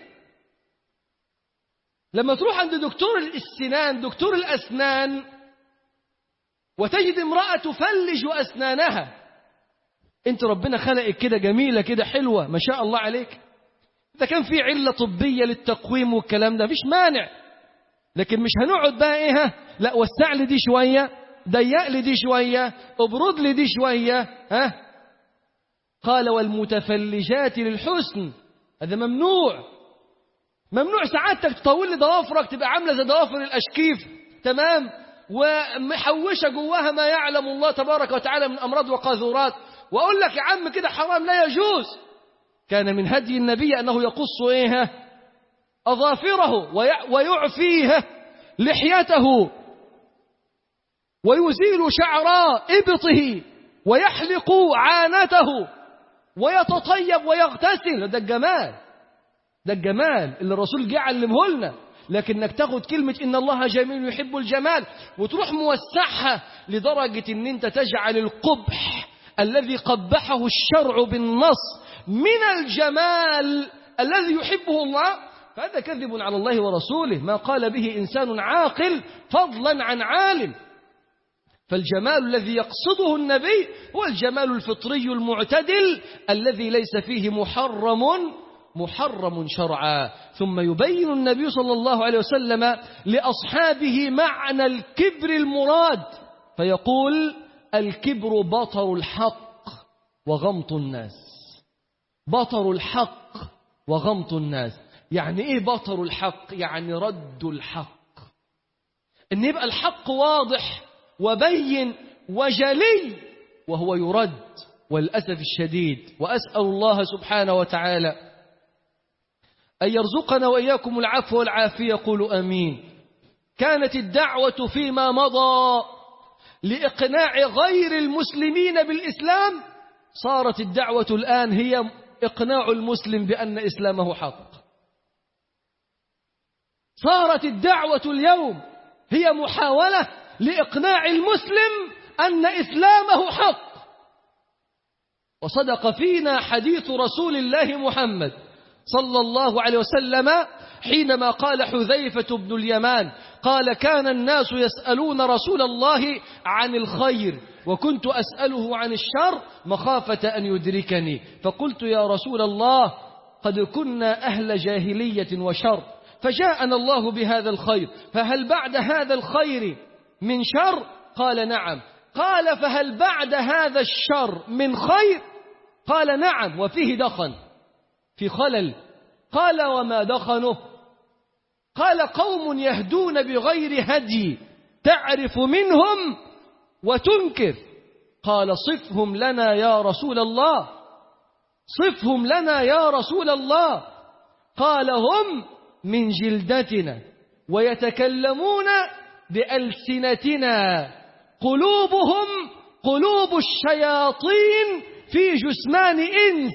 لما تروح عند دكتور السنان دكتور الأسنان وتجد امرأة تفلج أسنانها انت ربنا خلقك كده جميلة كده حلوة ما شاء الله عليك إذا كان في علة طبية للتقويم والكلام ده مفيش مانع لكن مش هنقعد بقى ايه ها لا وسع لي دي شوية ضيق لي دي شوية ابرد لي دي شوية ها قال والمتفلجات للحسن هذا ممنوع ممنوع سعادتك تطول لي ضوافرك تبقى عامله زي ضوافر الاشكيف تمام ومحوشه جواها ما يعلم الله تبارك وتعالى من امراض وقاذورات واقول لك يا عم كده حرام لا يجوز كان من هدي النبي انه يقص ايه اظافره ويعفيه لحيته ويزيل شعر ابطه ويحلق عانته ويتطيب ويغتسل ده الجمال ده الجمال اللي الرسول جه علمه لنا لكنك تاخد كلمة إن الله جميل يحب الجمال وتروح موسعها لدرجة إن أنت تجعل القبح الذي قبحه الشرع بالنص من الجمال الذي يحبه الله فهذا كذب على الله ورسوله ما قال به إنسان عاقل فضلا عن عالم فالجمال الذي يقصده النبي هو الجمال الفطري المعتدل الذي ليس فيه محرم محرم شرعا ثم يبين النبي صلى الله عليه وسلم لأصحابه معنى الكبر المراد فيقول الكبر بطر الحق وغمط الناس بطر الحق وغمط الناس يعني ايه بطر الحق يعني رد الحق ان يبقى الحق واضح وبين وجلي وهو يرد والأسف الشديد وأسأل الله سبحانه وتعالى أن يرزقنا وإياكم العفو والعافية قولوا أمين كانت الدعوة فيما مضى لإقناع غير المسلمين بالإسلام صارت الدعوة الآن هي إقناع المسلم بأن إسلامه حق صارت الدعوة اليوم هي محاولة لإقناع المسلم أن إسلامه حق وصدق فينا حديث رسول الله محمد صلى الله عليه وسلم حينما قال حذيفة بن اليمان قال كان الناس يسألون رسول الله عن الخير وكنت أسأله عن الشر مخافة أن يدركني فقلت يا رسول الله قد كنا أهل جاهلية وشر فجاءنا الله بهذا الخير فهل بعد هذا الخير من شر قال نعم قال فهل بعد هذا الشر من خير قال نعم وفيه دخن في خلل قال وما دخنه قال قوم يهدون بغير هدي تعرف منهم وتنكر قال صفهم لنا يا رسول الله صفهم لنا يا رسول الله قال هم من جلدتنا ويتكلمون بألسنتنا قلوبهم قلوب الشياطين في جثمان إنس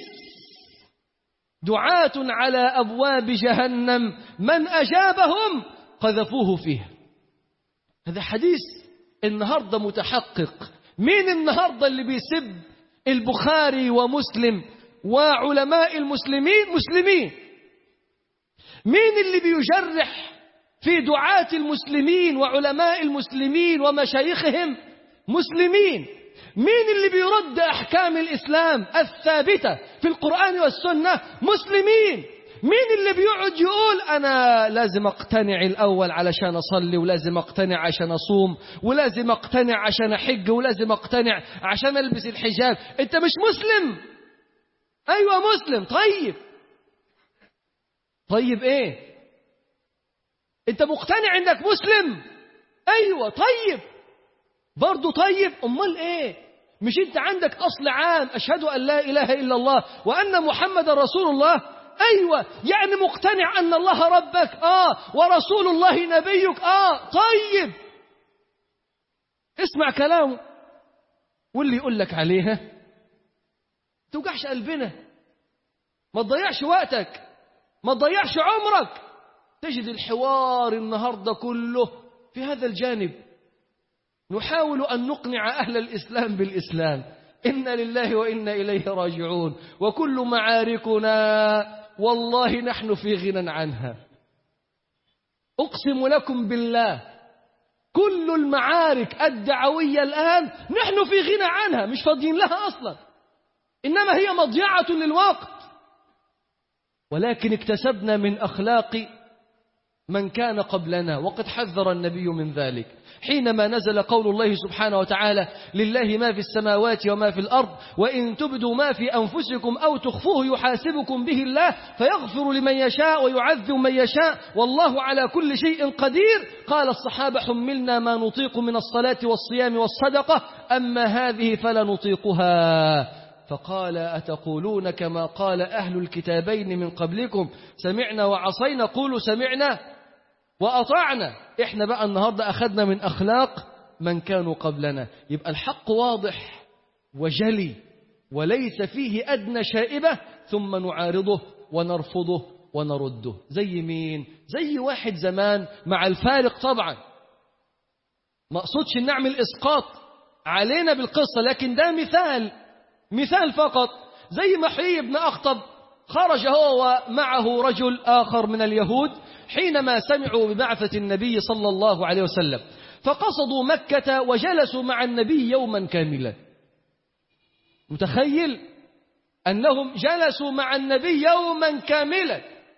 دعاة على أبواب جهنم من أجابهم قذفوه فيها هذا حديث النهاردة متحقق مين النهاردة اللي بيسب البخاري ومسلم وعلماء المسلمين مسلمين مين اللي بيجرح في دعاة المسلمين وعلماء المسلمين ومشايخهم مسلمين مين اللي بيرد أحكام الإسلام الثابتة في القرآن والسنة مسلمين مين اللي بيقعد يقول أنا لازم أقتنع الأول علشان أصلي ولازم أقتنع عشان أصوم ولازم أقتنع عشان أحج ولازم أقتنع عشان ألبس الحجاب أنت مش مسلم أيوة مسلم طيب طيب إيه أنت مقتنع إنك مسلم أيوة طيب برضه طيب أمال إيه مش أنت عندك أصل عام أشهد أن لا إله إلا الله وأن محمد رسول الله أيوة يعني مقتنع أن الله ربك آه ورسول الله نبيك آه طيب اسمع كلامه واللي يقول لك عليها توجعش قلبنا ما تضيعش وقتك ما تضيعش عمرك تجد الحوار النهاردة كله في هذا الجانب نحاول أن نقنع أهل الإسلام بالإسلام إنا لله وإنا إليه راجعون وكل معاركنا والله نحن في غنى عنها أقسم لكم بالله كل المعارك الدعوية الآن نحن في غنى عنها مش فاضيين لها أصلا إنما هي مضيعة للوقت ولكن اكتسبنا من أخلاق من كان قبلنا وقد حذر النبي من ذلك حينما نزل قول الله سبحانه وتعالى لله ما في السماوات وما في الأرض وإن تبدوا ما في أنفسكم أو تخفوه يحاسبكم به الله فيغفر لمن يشاء ويعذب من يشاء والله على كل شيء قدير قال الصحابة حملنا ما نطيق من الصلاة والصيام والصدقة أما هذه فلا نطيقها فقال أتقولون كما قال أهل الكتابين من قبلكم سمعنا وعصينا قولوا سمعنا وأطعنا إحنا بقى النهاردة أخذنا من أخلاق من كانوا قبلنا يبقى الحق واضح وجلي وليس فيه أدنى شائبة ثم نعارضه ونرفضه ونرده زي مين زي واحد زمان مع الفارق طبعا ما أقصدش أن نعمل إسقاط علينا بالقصة لكن ده مثال مثال فقط زي ما حيي بن أخطب خرج هو ومعه رجل آخر من اليهود حينما سمعوا ببعثة النبي صلى الله عليه وسلم فقصدوا مكة وجلسوا مع النبي يوما كاملا متخيل أنهم جلسوا مع النبي يوما كاملا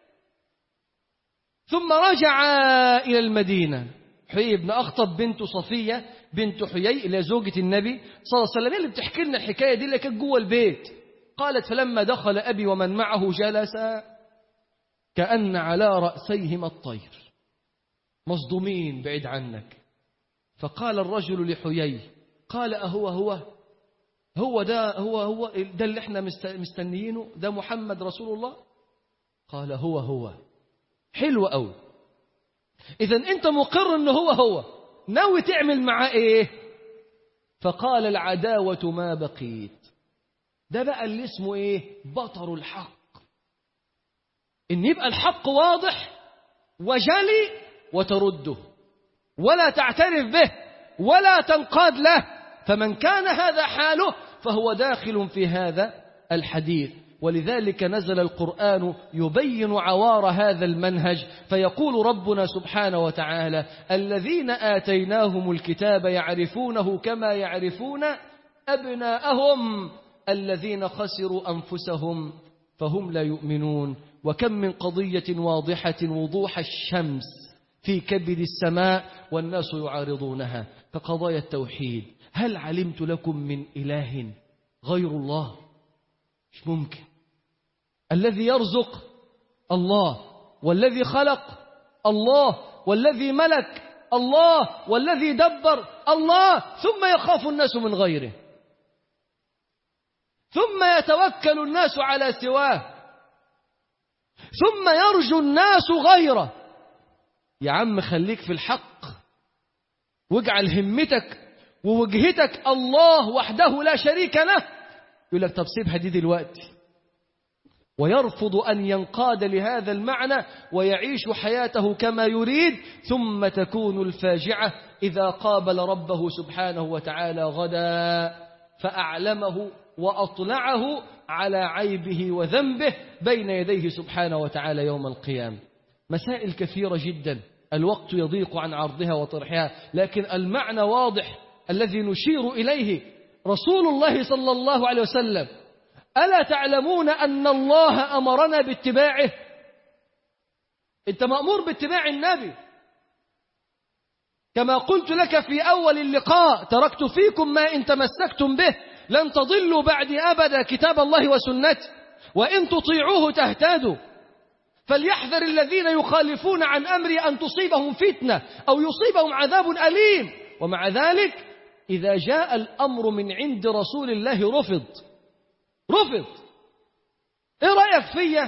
ثم رجع إلى المدينة حيي بن أخطب بنت صفية بنت حيي اللي زوجة النبي صلى الله عليه وسلم اللي بتحكي لنا الحكاية دي اللي كانت جوه البيت قالت فلما دخل أبي ومن معه جلس كأن على رأسيهما الطير مصدومين بعيد عنك فقال الرجل لحيي قال أهو هو هو ده هو هو ده اللي احنا مستنيينه ده محمد رسول الله قال هو هو حلو قوي إذا أنت مقر أنه هو هو ناوي تعمل معاه إيه فقال العداوة ما بقيت ده بقى اللي اسمه إيه بطر الحق إن يبقى الحق واضح وجلي وترده ولا تعترف به ولا تنقاد له فمن كان هذا حاله فهو داخل في هذا الحديث ولذلك نزل القرآن يبين عوار هذا المنهج فيقول ربنا سبحانه وتعالى الذين آتيناهم الكتاب يعرفونه كما يعرفون أبناءهم الذين خسروا أنفسهم فهم لا يؤمنون وكم من قضية واضحة وضوح الشمس في كبد السماء والناس يعارضونها كقضايا التوحيد هل علمت لكم من إله غير الله مش ممكن الذي يرزق الله والذي خلق الله والذي ملك الله والذي دبر الله ثم يخاف الناس من غيره ثم يتوكل الناس على سواه ثم يرجو الناس غيره يا عم خليك في الحق واجعل همتك ووجهتك الله وحده لا شريك له يقول لك طب سيبها دي دلوقتي ويرفض أن ينقاد لهذا المعنى ويعيش حياته كما يريد ثم تكون الفاجعة إذا قابل ربه سبحانه وتعالى غدا فأعلمه وأطلعه على عيبه وذنبه بين يديه سبحانه وتعالى يوم القيامة مسائل كثيرة جدا الوقت يضيق عن عرضها وطرحها لكن المعنى واضح الذي نشير إليه رسول الله صلى الله عليه وسلم ألا تعلمون أن الله أمرنا باتباعه أنت مأمور باتباع النبي كما قلت لك في أول اللقاء تركت فيكم ما إن تمسكتم به لن تضلوا بعدي أبدا كتاب الله وسنته وإن تطيعوه تهتدوا فليحذر الذين يخالفون عن أمري أن تصيبهم فتنة أو يصيبهم عذاب أليم ومع ذلك إذا جاء الأمر من عند رسول الله رفض رفض إيه رأيك فيا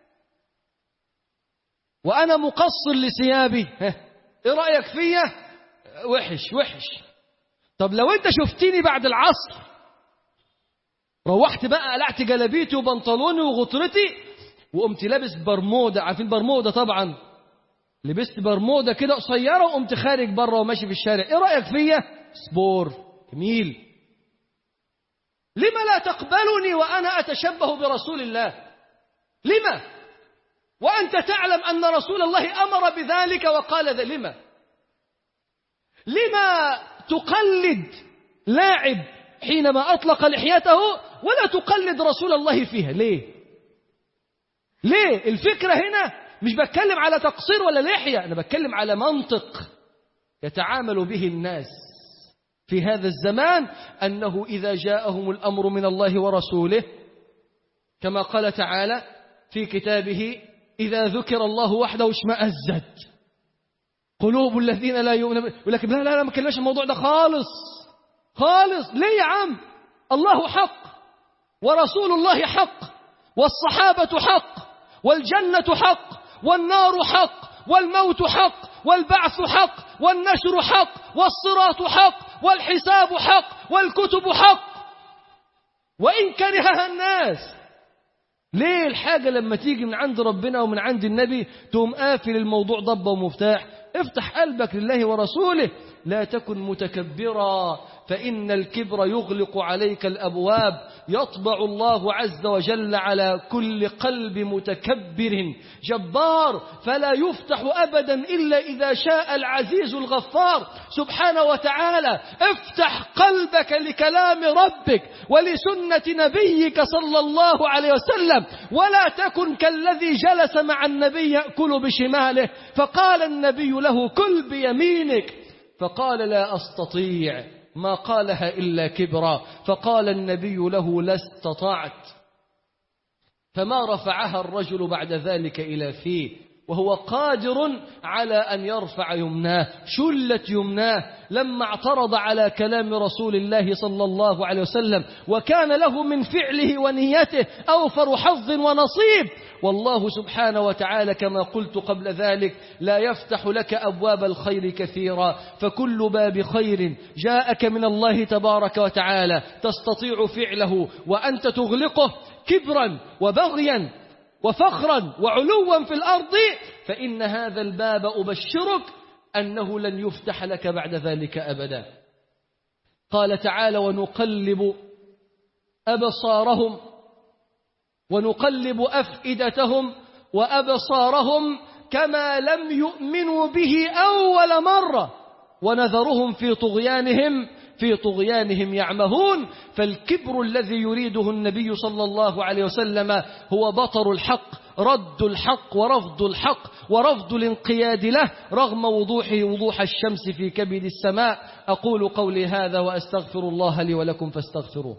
وأنا مقصر لثيابي إيه رأيك فيا وحش وحش طب لو أنت شفتني بعد العصر روحت بقى قلعت جلابيتي وبنطلوني وغطرتي وقمت لابس برمودا عارفين برمودا طبعا لبست برمودا كده قصيره وقمت خارج بره وماشي في الشارع ايه رايك فيا سبور جميل لما لا تقبلني وانا اتشبه برسول الله لما وانت تعلم ان رسول الله امر بذلك وقال ذا لما لما تقلد لاعب حينما اطلق لحيته ولا تقلد رسول الله فيها ليه ليه الفكرة هنا مش بتكلم على تقصير ولا لحية أنا بتكلم على منطق يتعامل به الناس في هذا الزمان أنه إذا جاءهم الأمر من الله ورسوله كما قال تعالى في كتابه إذا ذكر الله وحده اشمأزت قلوب الذين لا يؤمنون يقول لك لا لا لا ما كلمش الموضوع ده خالص خالص ليه يا عم الله حق ورسول الله حق والصحابة حق والجنة حق والنار حق والموت حق والبعث حق والنشر حق والصراط حق والحساب حق والكتب حق وإن كرهها الناس ليه الحاجة لما تيجي من عند ربنا ومن عند النبي تقوم قافل الموضوع ضبة ومفتاح افتح قلبك لله ورسوله لا تكن متكبرا فإن الكبر يغلق عليك الأبواب يطبع الله عز وجل على كل قلب متكبر جبار فلا يفتح أبدا إلا إذا شاء العزيز الغفار سبحانه وتعالى افتح قلبك لكلام ربك ولسنة نبيك صلى الله عليه وسلم ولا تكن كالذي جلس مع النبي يأكل بشماله فقال النبي له كل بيمينك فقال لا أستطيع ما قالها إلا كبرا فقال النبي له لا استطعت فما رفعها الرجل بعد ذلك إلى فيه وهو قادر على أن يرفع يمناه شلت يمناه لما اعترض على كلام رسول الله صلى الله عليه وسلم وكان له من فعله ونيته أوفر حظ ونصيب والله سبحانه وتعالى كما قلت قبل ذلك لا يفتح لك أبواب الخير كثيرا فكل باب خير جاءك من الله تبارك وتعالى تستطيع فعله وأنت تغلقه كبرا وبغيا وفخرا وعلوا في الأرض فإن هذا الباب أبشرك أنه لن يفتح لك بعد ذلك أبدا قال تعالى ونقلب أبصارهم ونقلب أفئدتهم وأبصارهم كما لم يؤمنوا به أول مرة ونذرهم في طغيانهم في طغيانهم يعمهون فالكبر الذي يريده النبي صلى الله عليه وسلم هو بطر الحق رد الحق ورفض الحق ورفض الانقياد له رغم وضوحه وضوح الشمس في كبد السماء أقول قولي هذا وأستغفر الله لي ولكم فاستغفروه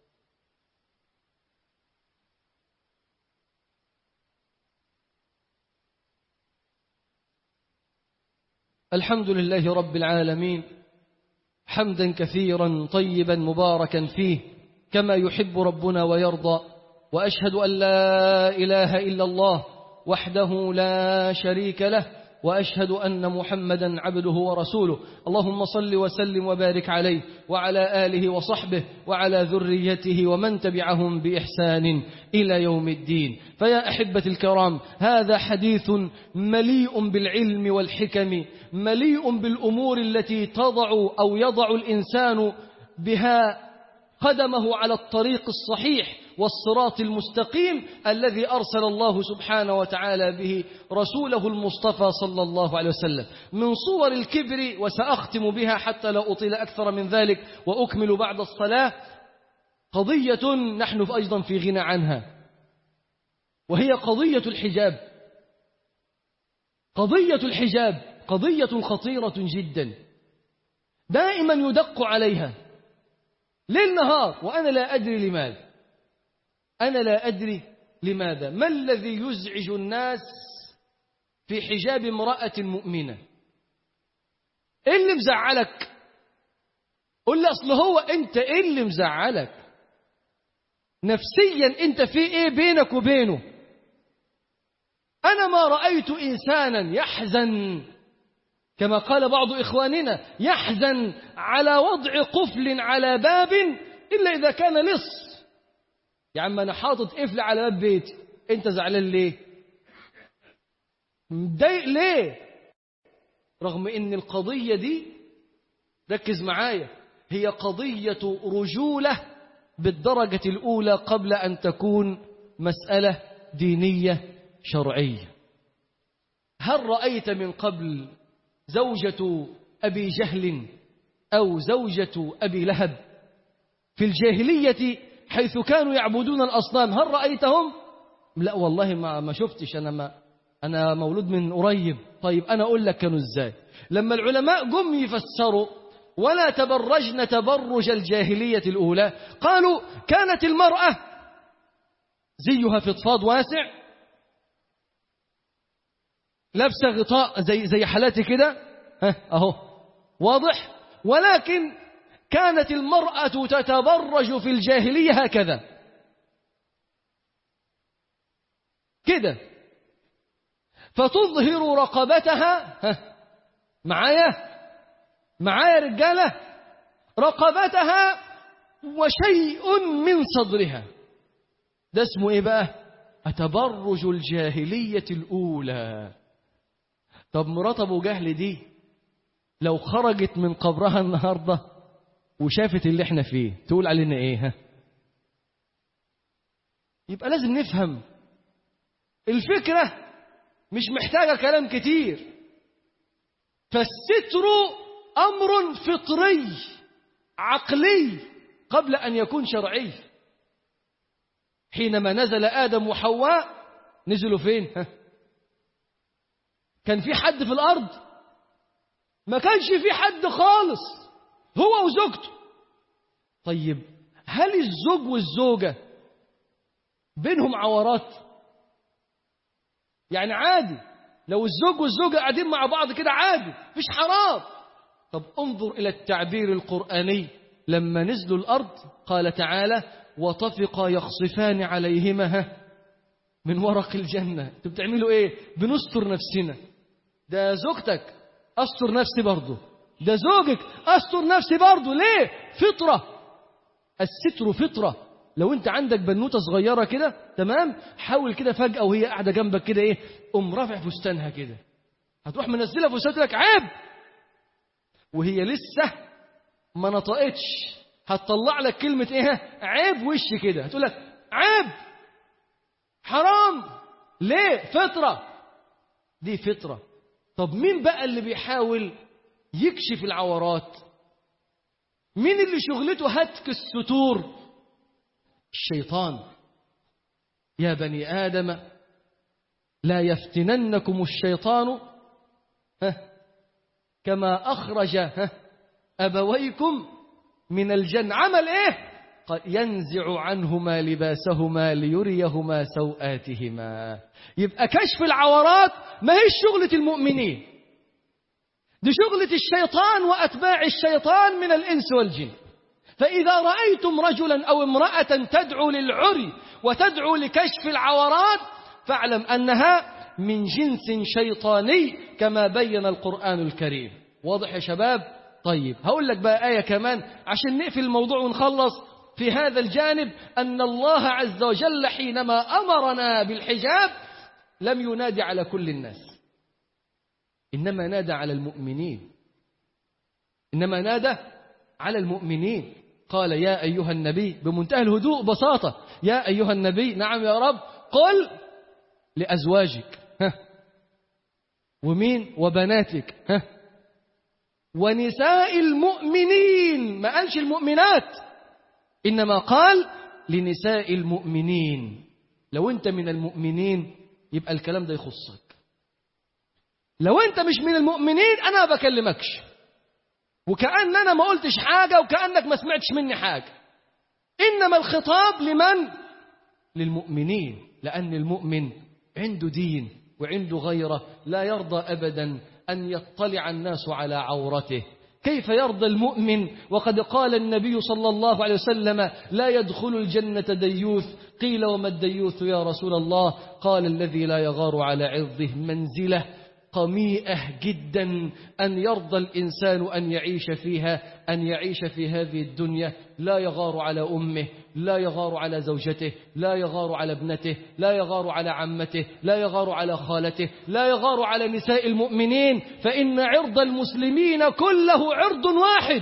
الحمد لله رب العالمين حمدا كثيرا طيبا مباركا فيه كما يحب ربنا ويرضى وأشهد أن لا إله إلا الله وحده لا شريك له وأشهد أن محمدا عبده ورسوله اللهم صل وسلم وبارك عليه وعلى آله وصحبه وعلى ذريته ومن تبعهم بإحسان إلى يوم الدين فيا أحبة الكرام هذا حديث مليء بالعلم والحكم مليء بالأمور التي تضع أو يضع الإنسان بها قدمه على الطريق الصحيح والصراط المستقيم الذي أرسل الله سبحانه وتعالى به رسوله المصطفى صلى الله عليه وسلم من صور الكبر وسأختم بها حتى لا أطيل أكثر من ذلك وأكمل بعد الصلاة قضية نحن أيضا في غنى عنها وهي قضية الحجاب قضية الحجاب قضية خطيرة جدا دائما يدق عليها ليل نهار وأنا لا أدري لماذا أنا لا أدري لماذا ما الذي يزعج الناس في حجاب امرأة مؤمنة إيه اللي مزعلك قل لي أصل هو أنت إيه اللي مزعلك نفسيا أنت في إيه بينك وبينه أنا ما رأيت إنسانا يحزن كما قال بعض إخواننا يحزن على وضع قفل على باب إلا إذا كان لص يا عم أنا حاطط قفل على باب بيتي أنت زعلان ليه متضايق ليه رغم ان القضية دي ركز معايا هي قضية رجولة بالدرجة الأولى قبل أن تكون مسألة دينية شرعية هل رأيت من قبل زوجة أبي جهل أو زوجة أبي لهب في الجاهلية حيث كانوا يعبدون الأصنام هل رأيتهم؟ لا والله ما ما شفتش أنا ما أنا مولود من قريب طيب أنا أقول لك كانوا إزاي لما العلماء جم يفسروا ولا تبرجن تبرج الجاهلية الأولى قالوا كانت المرأة زيها فضفاض واسع لابسة غطاء زي زي حالاتي كده ها أهو واضح ولكن كانت المرأة تتبرج في الجاهلية هكذا كده فتظهر رقبتها ها معايا معايا رجالة رقبتها وشيء من صدرها ده اسمه ايه بقى أتبرج الجاهلية الأولى طب مرات أبو جهل دي لو خرجت من قبرها النهاردة وشافت اللي احنا فيه تقول علينا ايه ها يبقى لازم نفهم الفكرة مش محتاجة كلام كتير فالستر أمر فطري عقلي قبل أن يكون شرعي حينما نزل آدم وحواء نزلوا فين ها؟ كان في حد في الأرض ما كانش في حد خالص هو وزوجته طيب هل الزوج والزوجة بينهم عورات يعني عادي لو الزوج والزوجة قاعدين مع بعض كده عادي مفيش حرام طب انظر إلى التعبير القرآني لما نزلوا الأرض قال تعالى وطفقا يخصفان عليهما من ورق الجنة انتوا بتعملوا ايه بنستر نفسنا ده زوجتك استر نفسي برضه ده زوجك استر نفسي برضه ليه فطرة الستر فطرة لو انت عندك بنوتة صغيرة كده تمام حاول كده فجأة وهي قاعدة جنبك كده ايه قوم رافع فستانها كده هتروح منزلها فستان لك عيب وهي لسه ما نطقتش هتطلع لك كلمة ايه عيب وش كده هتقول لك عيب حرام ليه فطرة دي فطرة طب مين بقى اللي بيحاول يكشف العورات مين اللي شغلته هتك الستور الشيطان يا بني آدم لا يفتننكم الشيطان ها كما أخرج ها أبويكم من الجنة عمل إيه قال ينزع عنهما لباسهما ليريهما سوآتهما يبقى كشف العورات ما هي شغلة المؤمنين دي شغلة الشيطان وأتباع الشيطان من الإنس والجن فإذا رأيتم رجلا أو امرأة تدعو للعري وتدعو لكشف العورات فاعلم أنها من جنس شيطاني كما بين القرآن الكريم واضح يا شباب طيب هقول لك بقى آية كمان عشان نقفل الموضوع ونخلص في هذا الجانب أن الله عز وجل حينما أمرنا بالحجاب لم ينادي على كل الناس إنما نادى على المؤمنين إنما نادى على المؤمنين قال يا أيها النبي بمنتهى الهدوء بساطة يا أيها النبي نعم يا رب قل لأزواجك ها ومين وبناتك ها ونساء المؤمنين ما قالش المؤمنات إنما قال لنساء المؤمنين لو أنت من المؤمنين يبقى الكلام ده يخصك لو أنت مش من المؤمنين أنا ما بكلمكش وكأن أنا ما قلتش حاجة وكأنك ما سمعتش مني حاجة إنما الخطاب لمن؟ للمؤمنين لأن المؤمن عنده دين وعنده غيره لا يرضى أبدا أن يطلع الناس على عورته كيف يرضى المؤمن وقد قال النبي صلى الله عليه وسلم لا يدخل الجنة ديوث قيل وما الديوث يا رسول الله قال الذي لا يغار على عرضه منزله قميئة جدا أن يرضى الإنسان أن يعيش فيها أن يعيش في هذه الدنيا لا يغار على أمه لا يغار على زوجته لا يغار على ابنته لا يغار على عمته لا يغار على خالته لا يغار على نساء المؤمنين فإن عرض المسلمين كله عرض واحد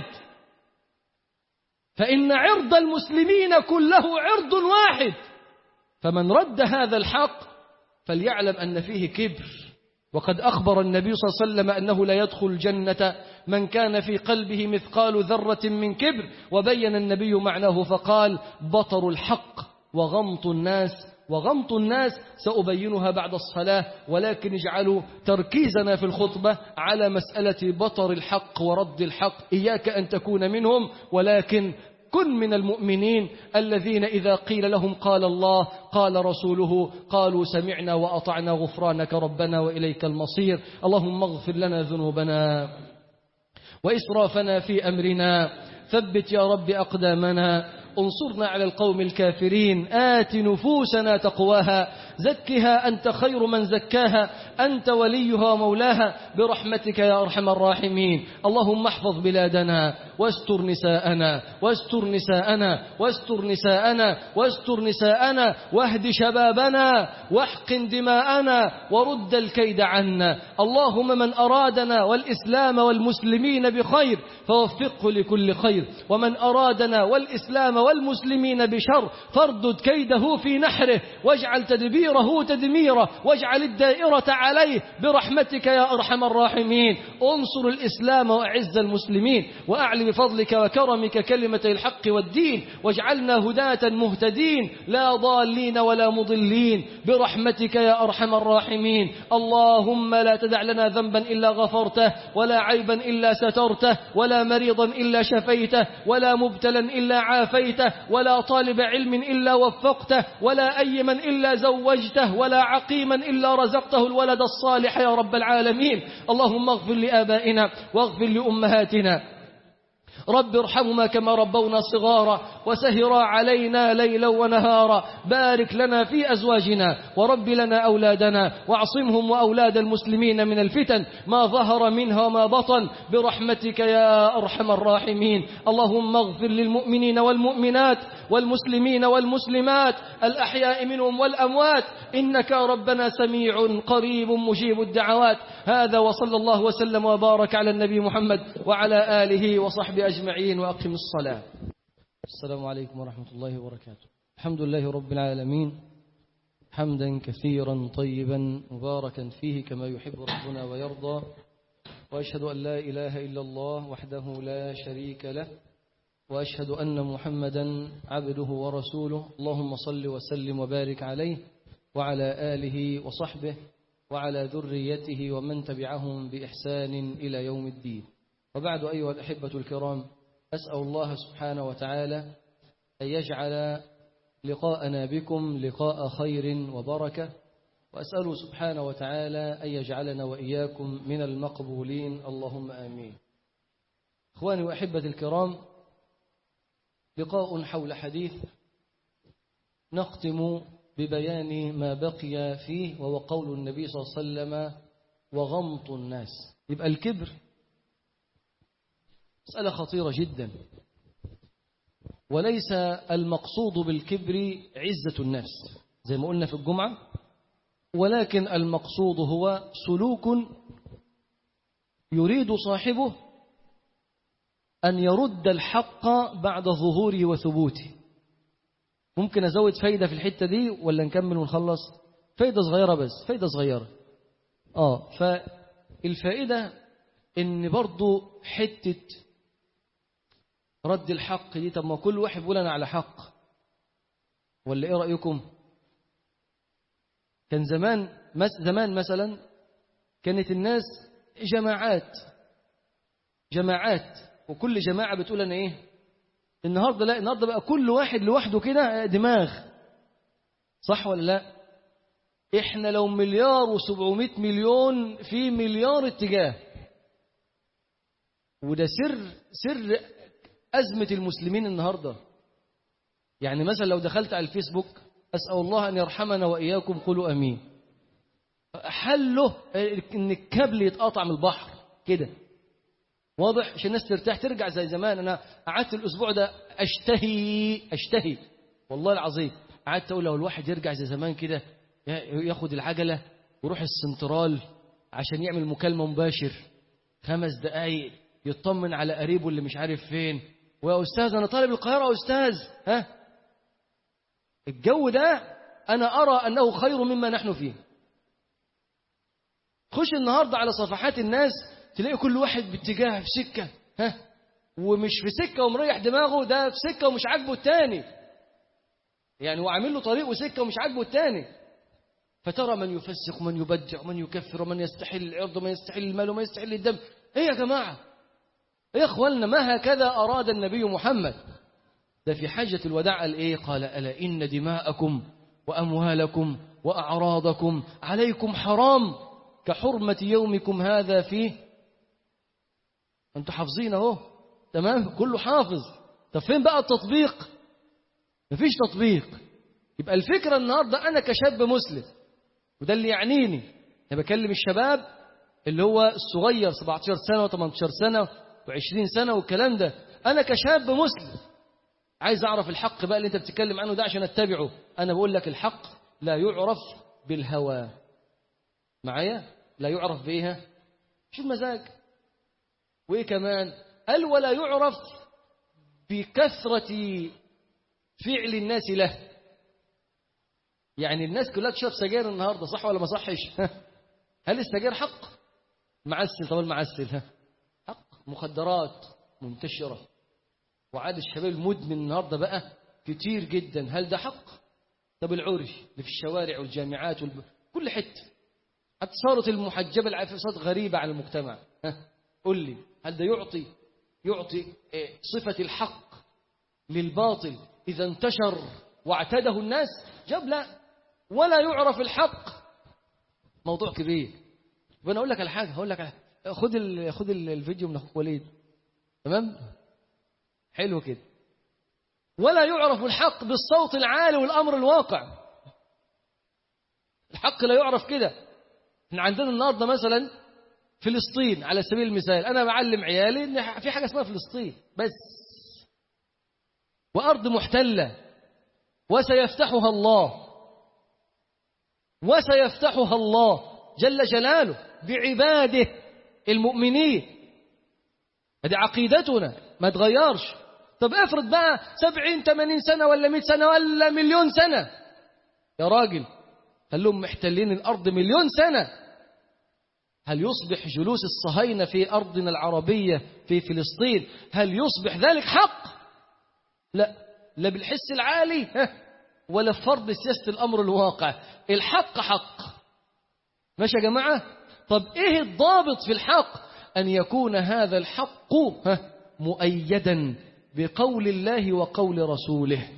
فإن عرض المسلمين كله عرض واحد فمن رد هذا الحق فليعلم أن فيه كبر وقد أخبر النبي صلى الله عليه وسلم أنه لا يدخل الجنة من كان في قلبه مثقال ذرة من كبر وبين النبي معناه فقال بطر الحق وغمط الناس وغمط الناس سأبينها بعد الصلاة ولكن اجعلوا تركيزنا في الخطبة على مسألة بطر الحق ورد الحق إياك أن تكون منهم ولكن كن من المؤمنين الذين إذا قيل لهم قال الله قال رسوله قالوا سمعنا وأطعنا غفرانك ربنا وإليك المصير اللهم اغفر لنا ذنوبنا وإسرافنا في أمرنا ثبت يا رب أقدامنا انصرنا على القوم الكافرين آت نفوسنا تقواها زكها أنت خير من زكاها أنت وليها ومولاها برحمتك يا أرحم الراحمين اللهم احفظ بلادنا واستر نساءنا واستر نساءنا واستر نساءنا واستر نساءنا واهد شبابنا واحقن دماءنا ورد الكيد عنا اللهم من أرادنا والإسلام والمسلمين بخير فوفقه لكل خير ومن أرادنا والإسلام والمسلمين بشر فاردد كيده في نحره واجعل تدبيره تدميره واجعل الدائرة عليه برحمتك يا أرحم الراحمين انصر الإسلام وأعز المسلمين وأعلي بفضلك وكرمك كلمة الحق والدين واجعلنا هداة مهتدين لا ضالين ولا مضلين برحمتك يا أرحم الراحمين اللهم لا تدع لنا ذنبا إلا غفرته ولا عيبا إلا سترته ولا مريضا إلا شفيته ولا مبتلا إلا عافيته ولا طالب علم إلا وفقته ولا أيما إلا زوجته ولا عقيما إلا رزقته الولد الصالح يا رب العالمين اللهم اغفر لآبائنا واغفر لأمهاتنا رب ارحمهما كما ربونا صغارا وسهرا علينا ليلا ونهارا بارك لنا في أزواجنا ورب لنا أولادنا واعصمهم وأولاد المسلمين من الفتن ما ظهر منها وما بطن برحمتك يا أرحم الراحمين اللهم اغفر للمؤمنين والمؤمنات والمسلمين والمسلمات الأحياء منهم والأموات إنك ربنا سميع قريب مجيب الدعوات هذا وصلى الله وسلم وبارك على النبي محمد وعلى آله وصحبه أجمعين وأقم الصلاة السلام عليكم ورحمة الله وبركاته الحمد لله رب العالمين حمدا كثيرا طيبا مباركا فيه كما يحب ربنا ويرضى وأشهد أن لا إله إلا الله وحده لا شريك له وأشهد أن محمدا عبده ورسوله اللهم صل وسلم وبارك عليه وعلى آله وصحبه وعلى ذريته ومن تبعهم بإحسان إلى يوم الدين وبعد أيها الأحبة الكرام أسأل الله سبحانه وتعالى أن يجعل لقاءنا بكم لقاء خير وبركة وأسأله سبحانه وتعالى أن يجعلنا وإياكم من المقبولين اللهم آمين إخواني وأحبة الكرام لقاء حول حديث نختم ببيان ما بقي فيه وهو قول النبي صلى الله عليه وسلم وغمط الناس يبقى الكبر مسألة خطيرة جدا وليس المقصود بالكبر عزة النفس زي ما قلنا في الجمعة ولكن المقصود هو سلوك يريد صاحبه أن يرد الحق بعد ظهوره وثبوته ممكن أزود فايدة في الحتة دي ولا نكمل ونخلص فايدة صغيرة بس فايدة صغيرة آه فالفائدة إن برضو حتة رد الحق دي طب ما كل واحد بيقول أنا على حق ولا إيه رأيكم كان زمان مس زمان مثلا كانت الناس جماعات جماعات وكل جماعة بتقول أنا إيه النهاردة لا النهاردة بقى كل واحد لوحده كده دماغ صح ولا لا إحنا لو مليار وسبعمائة مليون في مليار اتجاه وده سر سر أزمة المسلمين النهاردة يعني مثلا لو دخلت على الفيسبوك أسأل الله أن يرحمنا وإياكم قولوا أمين حله إن الكابل يتقطع من البحر كده واضح عشان الناس ترتاح ترجع زي زمان أنا قعدت الأسبوع ده أشتهي أشتهي والله العظيم قعدت أقول لو الواحد يرجع زي زمان كده ياخد العجلة ويروح السنترال عشان يعمل مكالمة مباشر خمس دقايق يطمن على قريبه اللي مش عارف فين ويا أستاذ أنا طالب القاهرة يا أستاذ ها الجو ده أنا أرى أنه خير مما نحن فيه خش النهاردة على صفحات الناس تلاقي كل واحد باتجاه في سكة ها ومش في سكة ومريح دماغه ده في سكة ومش عاجبه التاني يعني هو عامل له طريق وسكة ومش عاجبه التاني فترى من يفسق ومن يبدع ومن يكفر ومن يستحل العرض ومن يستحل المال ومن يستحل الدم ايه يا جماعة ايه يا اخواننا ما هكذا أراد النبي محمد ده في حجة الوداع قال ايه قال ألا إن دماءكم وأموالكم وأعراضكم عليكم حرام كحرمة يومكم هذا فيه انتوا حافظين اهو تمام كله حافظ طب فين بقى التطبيق مفيش تطبيق يبقى الفكرة النهاردة أنا كشاب مسلم وده اللي يعنيني أنا بكلم الشباب اللي هو الصغير 17 سنة و18 سنة و20 سنة والكلام ده أنا كشاب مسلم عايز أعرف الحق بقى اللي أنت بتتكلم عنه ده عشان أتبعه أنا بقول لك الحق لا يعرف بالهوى معايا لا يعرف بإيه شو المزاج وإيه كمان قال ولا يعرف بكثرة فعل الناس له يعني الناس كلها تشرب سجاير النهارده صح ولا ما صحش هل السجاير حق معسل طب المعسل ها حق مخدرات منتشرة وعاد الشباب المدمن النهارده بقى كتير جدا هل ده حق طب العري اللي في الشوارع والجامعات والب... كل حته حتى صارت المحجبة العفيفة صارت غريبة على المجتمع ها قل لي هل ده يعطي يعطي صفة الحق للباطل إذا انتشر واعتده الناس جاب لا ولا يعرف الحق موضوع كبير وانا اقول لك على حاجه هقول لك على خد ال... خد ال... الفيديو من اخوك وليد تمام حلو كده ولا يعرف الحق بالصوت العالي والأمر الواقع الحق لا يعرف كده احنا عندنا النهارده مثلا فلسطين على سبيل المثال انا بعلم عيالي ان في حاجه اسمها فلسطين بس وارض محتله وسيفتحها الله وسيفتحها الله جل جلاله بعباده المؤمنين هذه عقيدتنا ما تغيرش طب افرض بقى سبعين ثمانين سنة ولا مئة سنة ولا مليون سنة يا راجل خلوهم محتلين الأرض مليون سنة هل يصبح جلوس الصهاينة في أرضنا العربية في فلسطين هل يصبح ذلك حق لا لا بالحس العالي ها ولا في فرض سياسة الأمر الواقع الحق حق ماشي يا جماعة طب إيه الضابط في الحق أن يكون هذا الحق ها مؤيدا بقول الله وقول رسوله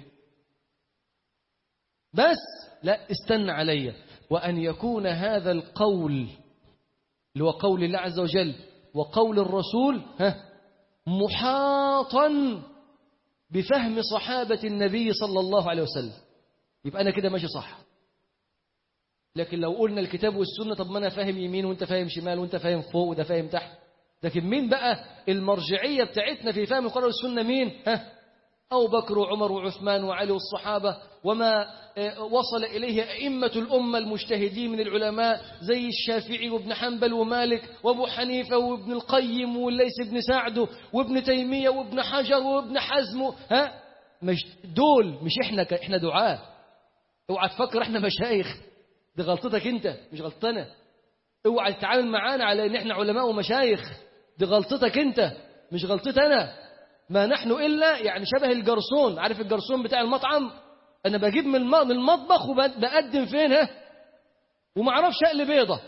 بس لا استنى علي وأن يكون هذا القول اللي هو قول الله عز وجل وقول الرسول ها محاطا بفهم صحابة النبي صلى الله عليه وسلم يبقى أنا كده ماشي صح لكن لو قلنا الكتاب والسنة طب ما أنا فاهم يمين وأنت فاهم شمال وأنت فاهم فوق وده فاهم تحت لكن مين بقى المرجعية بتاعتنا في فهم القرآن والسنة مين ها أبو بكر وعمر وعثمان وعلي والصحابة وما وصل إليه أئمة الأمة المجتهدين من العلماء زي الشافعي وابن حنبل ومالك وابو حنيفة وابن القيم والليث بن سعد وابن تيمية وابن حجر وابن حزم ها مش دول مش احنا ك... احنا دعاة اوعى تفكر احنا مشايخ دي غلطتك انت مش غلطتنا اوعى تتعامل معانا على ان احنا علماء ومشايخ دي غلطتك انت مش غلطتي انا ما نحن الا يعني شبه الجرسون عارف الجرسون بتاع المطعم انا بجيب من من المطبخ وبقدم فين ها وما اعرفش اقلي بيضه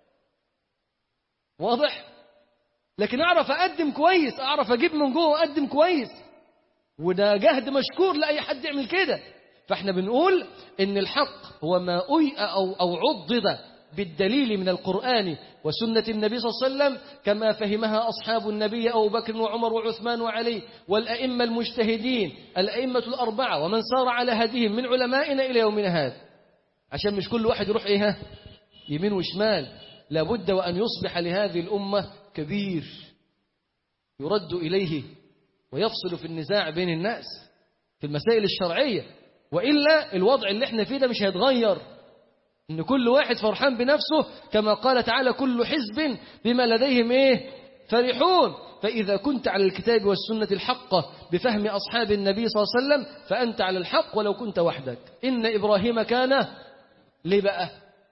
واضح لكن اعرف اقدم كويس اعرف اجيب من جوه واقدم كويس وده جهد مشكور لاي حد يعمل كده فاحنا بنقول ان الحق هو ما أي او او عضد بالدليل من القرآن وسنة النبي صلى الله عليه وسلم كما فهمها أصحاب النبي أبو بكر وعمر وعثمان وعلي والأئمة المجتهدين الأئمة الأربعة ومن سار على هديهم من علمائنا إلى يومنا هذا عشان مش كل واحد يروح إيه يمين وشمال لابد وأن يصبح لهذه الأمة كبير يرد إليه ويفصل في النزاع بين الناس في المسائل الشرعية وإلا الوضع اللي احنا فيه ده مش هيتغير إن كل واحد فرحان بنفسه كما قال تعالى كل حزب بما لديهم إيه فرحون فإذا كنت على الكتاب والسنة الحقة بفهم أصحاب النبي صلى الله عليه وسلم فأنت على الحق ولو كنت وحدك إن إبراهيم كان ليه بقى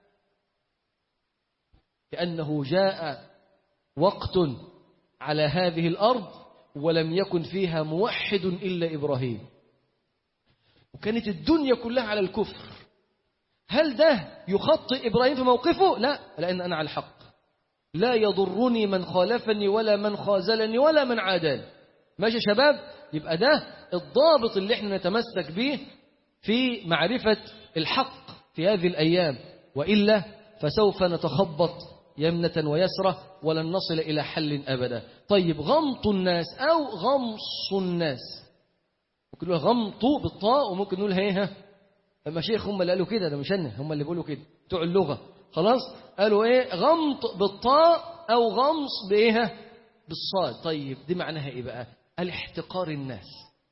لأنه جاء وقت على هذه الأرض ولم يكن فيها موحد إلا إبراهيم وكانت الدنيا كلها على الكفر هل ده يخطئ إبراهيم في موقفه؟ لا لأن أنا على الحق لا يضرني من خالفني ولا من خازلني ولا من عاداني ماشي يا شباب يبقى ده الضابط اللي احنا نتمسك به في معرفة الحق في هذه الأيام وإلا فسوف نتخبط يمنة ويسرة ولن نصل إلى حل أبدا طيب غمط الناس أو غمص الناس ممكن نقول غمطوا بالطاء وممكن نقول هيها المشايخ هم اللي قالوا كده ده مش انا هم اللي بيقولوا كده بتوع اللغة خلاص قالوا ايه غمط بالطاء او غمص بايه بالصاد طيب دي معناها ايه بقى الاحتقار الناس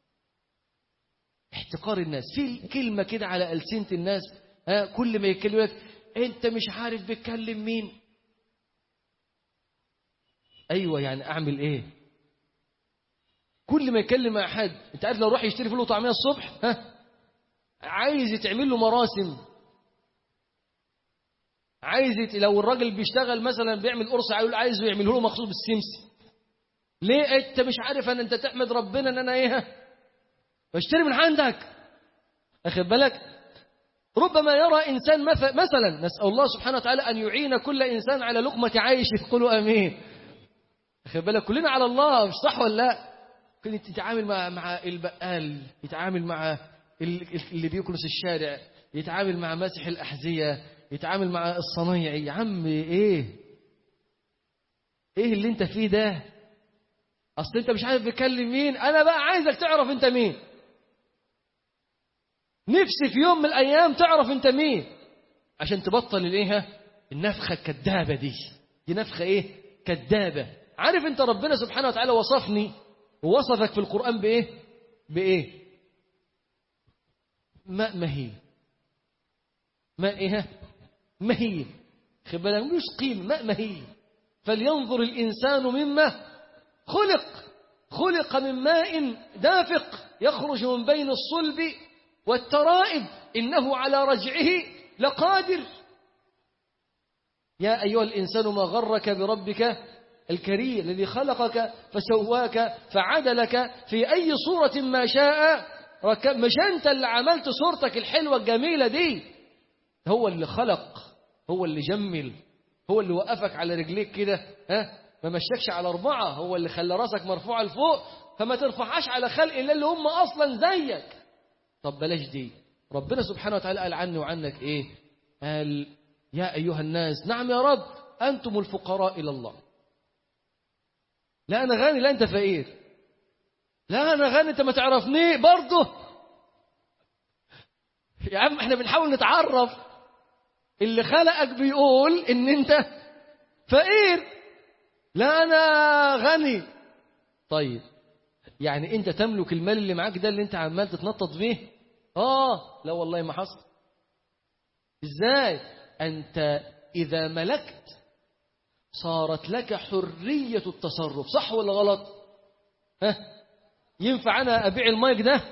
احتقار الناس في كلمة كده على ألسنة الناس ها كل ما يتكلم لك انت مش عارف بتكلم مين ايوه يعني اعمل ايه كل ما يتكلم مع حد انت عارف لو راح يشتري فول وطعميه الصبح ها عايز يتعمل له مراسم عايز يت... لو الراجل بيشتغل مثلا بيعمل قرص عايز عايزه يعمله له مخصوص بالسمسم ليه انت مش عارف ان انت تحمد ربنا ان انا ايه بشتري من عندك اخد بالك ربما يرى انسان مثلا نسال الله سبحانه وتعالى ان يعين كل انسان على لقمه عيش يقولوا امين اخد بالك كلنا على الله مش صح ولا لا كنت تتعامل مع مع البقال يتعامل مع اللي بيكنس الشارع يتعامل مع ماسح الأحذية يتعامل مع الصنايعي يا عم ايه ايه اللي انت فيه ده اصل انت مش عارف بيكلم مين انا بقى عايزك تعرف انت مين نفسي في يوم من الايام تعرف انت مين عشان تبطل الايه ها؟ النفخه الكذابه دي دي نفخه ايه كذابه عارف انت ربنا سبحانه وتعالى وصفني ووصفك في القران بايه بايه ماء مهين ماء ايه ها؟ مهين خد بالك مش قيم ماء مهين فلينظر الانسان مما خلق خلق من ماء دافق يخرج من بين الصلب والترائب إنه على رجعه لقادر يا أيها الإنسان ما غرك بربك الكريم الذي خلقك فسواك فعدلك في أي صورة ما شاء ركب مش أنت اللي عملت صورتك الحلوة الجميلة دي هو اللي خلق هو اللي جمل هو اللي وقفك على رجليك كده ها ما مشكش على أربعة هو اللي خلى راسك مرفوعة لفوق فما ترفعهاش على خلق الله اللي هم أصلا زيك طب بلاش دي ربنا سبحانه وتعالى قال عني وعنك إيه قال يا أيها الناس نعم يا رب أنتم الفقراء إلى الله لا أنا غني لا أنت فقير لا أنا غني أنت ما تعرفني برضه يا عم احنا بنحاول نتعرف اللي خلقك بيقول ان انت فقير لا انا غني طيب يعني انت تملك المال اللي معاك ده اللي انت عمال تتنطط بيه اه لا والله ما حصل ازاي انت اذا ملكت صارت لك حرية التصرف صح ولا غلط ها ينفع انا ابيع المايك ده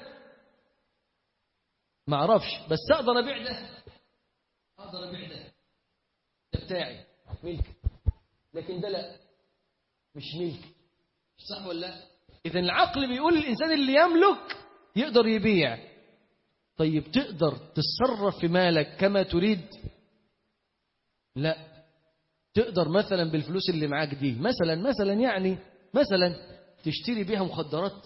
ما اعرفش بس اقدر ابيع ده اقدر ابيع ده ده بتاعي ملك لكن ده لا مش ملك مش صح ولا لا اذا العقل بيقول الانسان اللي يملك يقدر يبيع طيب تقدر تتصرف في مالك كما تريد لا تقدر مثلا بالفلوس اللي معاك دي مثلا مثلا يعني مثلا تشتري بيها مخدرات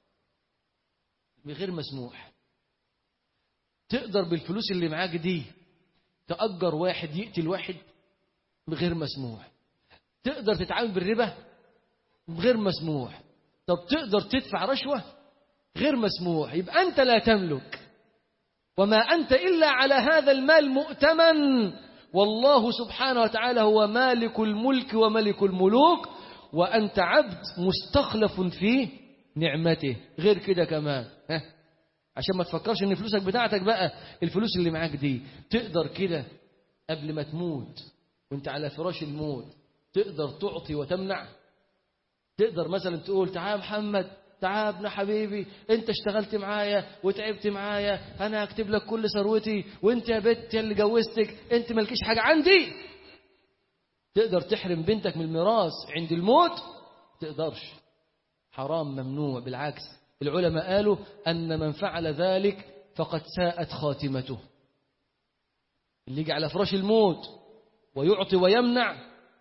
بغير مسموح تقدر بالفلوس اللي معاك دي تأجر واحد يقتل واحد بغير مسموح تقدر تتعامل بالربا بغير مسموح طب تقدر تدفع رشوة غير مسموح يبقى أنت لا تملك وما أنت إلا على هذا المال مؤتمن والله سبحانه وتعالى هو مالك الملك وملك الملوك وأنت عبد مستخلف في نعمته غير كده كمان ها عشان ما تفكرش ان فلوسك بتاعتك بقى الفلوس اللي معاك دي تقدر كده قبل ما تموت وانت على فراش الموت تقدر تعطي وتمنع تقدر مثلا تقول تعال يا محمد تعال ابن حبيبي انت اشتغلت معايا وتعبت معايا انا هكتب لك كل ثروتي وانت يا بنت يا اللي جوزتك انت مالكيش حاجه عندي تقدر تحرم بنتك من الميراث عند الموت تقدرش حرام ممنوع بالعكس العلماء قالوا أن من فعل ذلك فقد ساءت خاتمته اللي يجي على فراش الموت ويعطي ويمنع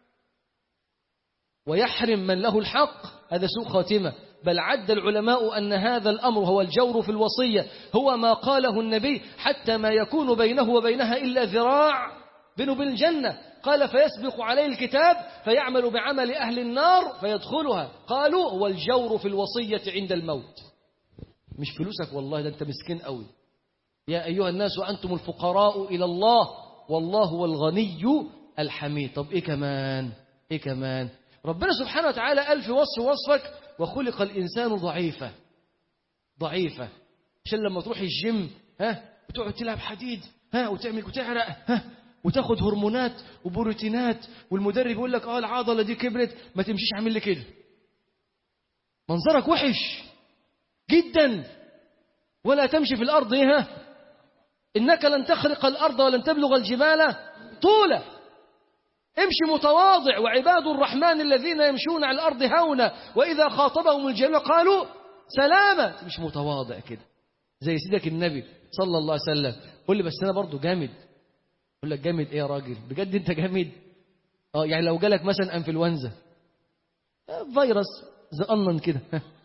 ويحرم من له الحق هذا سوء خاتمة بل عد العلماء أن هذا الأمر هو الجور في الوصية هو ما قاله النبي حتى ما يكون بينه وبينها إلا ذراع بينه وبين الجنة قال فيسبق عليه الكتاب فيعمل بعمل أهل النار فيدخلها قالوا هو الجور في الوصية عند الموت مش فلوسك والله ده أنت مسكين قوي يا أيها الناس وأنتم الفقراء إلى الله والله هو الغني الحميد طب إيه كمان إيه كمان ربنا سبحانه وتعالى قال في وصف وصفك وخلق الإنسان ضعيفة ضعيفة عشان لما تروح الجيم ها وتقعد تلعب حديد ها وتعمل وتعرق ها وتاخد هرمونات وبروتينات والمدرب يقول لك اه العضله دي كبرت ما تمشيش عامل لي كده منظرك وحش جدا ولا تمشي في الارض ايه ها انك لن تخرق الارض ولن تبلغ الجبال طولا امشي متواضع وعباد الرحمن الذين يمشون على الارض هونا واذا خاطبهم الجنه قالوا سلاما مش متواضع كده زي سيدك النبي صلى الله عليه وسلم قول لي بس انا برضو جامد يقول لك جامد ايه يا راجل بجد انت جامد اه يعني لو جالك مثلا انفلونزا فيروس زقنن كده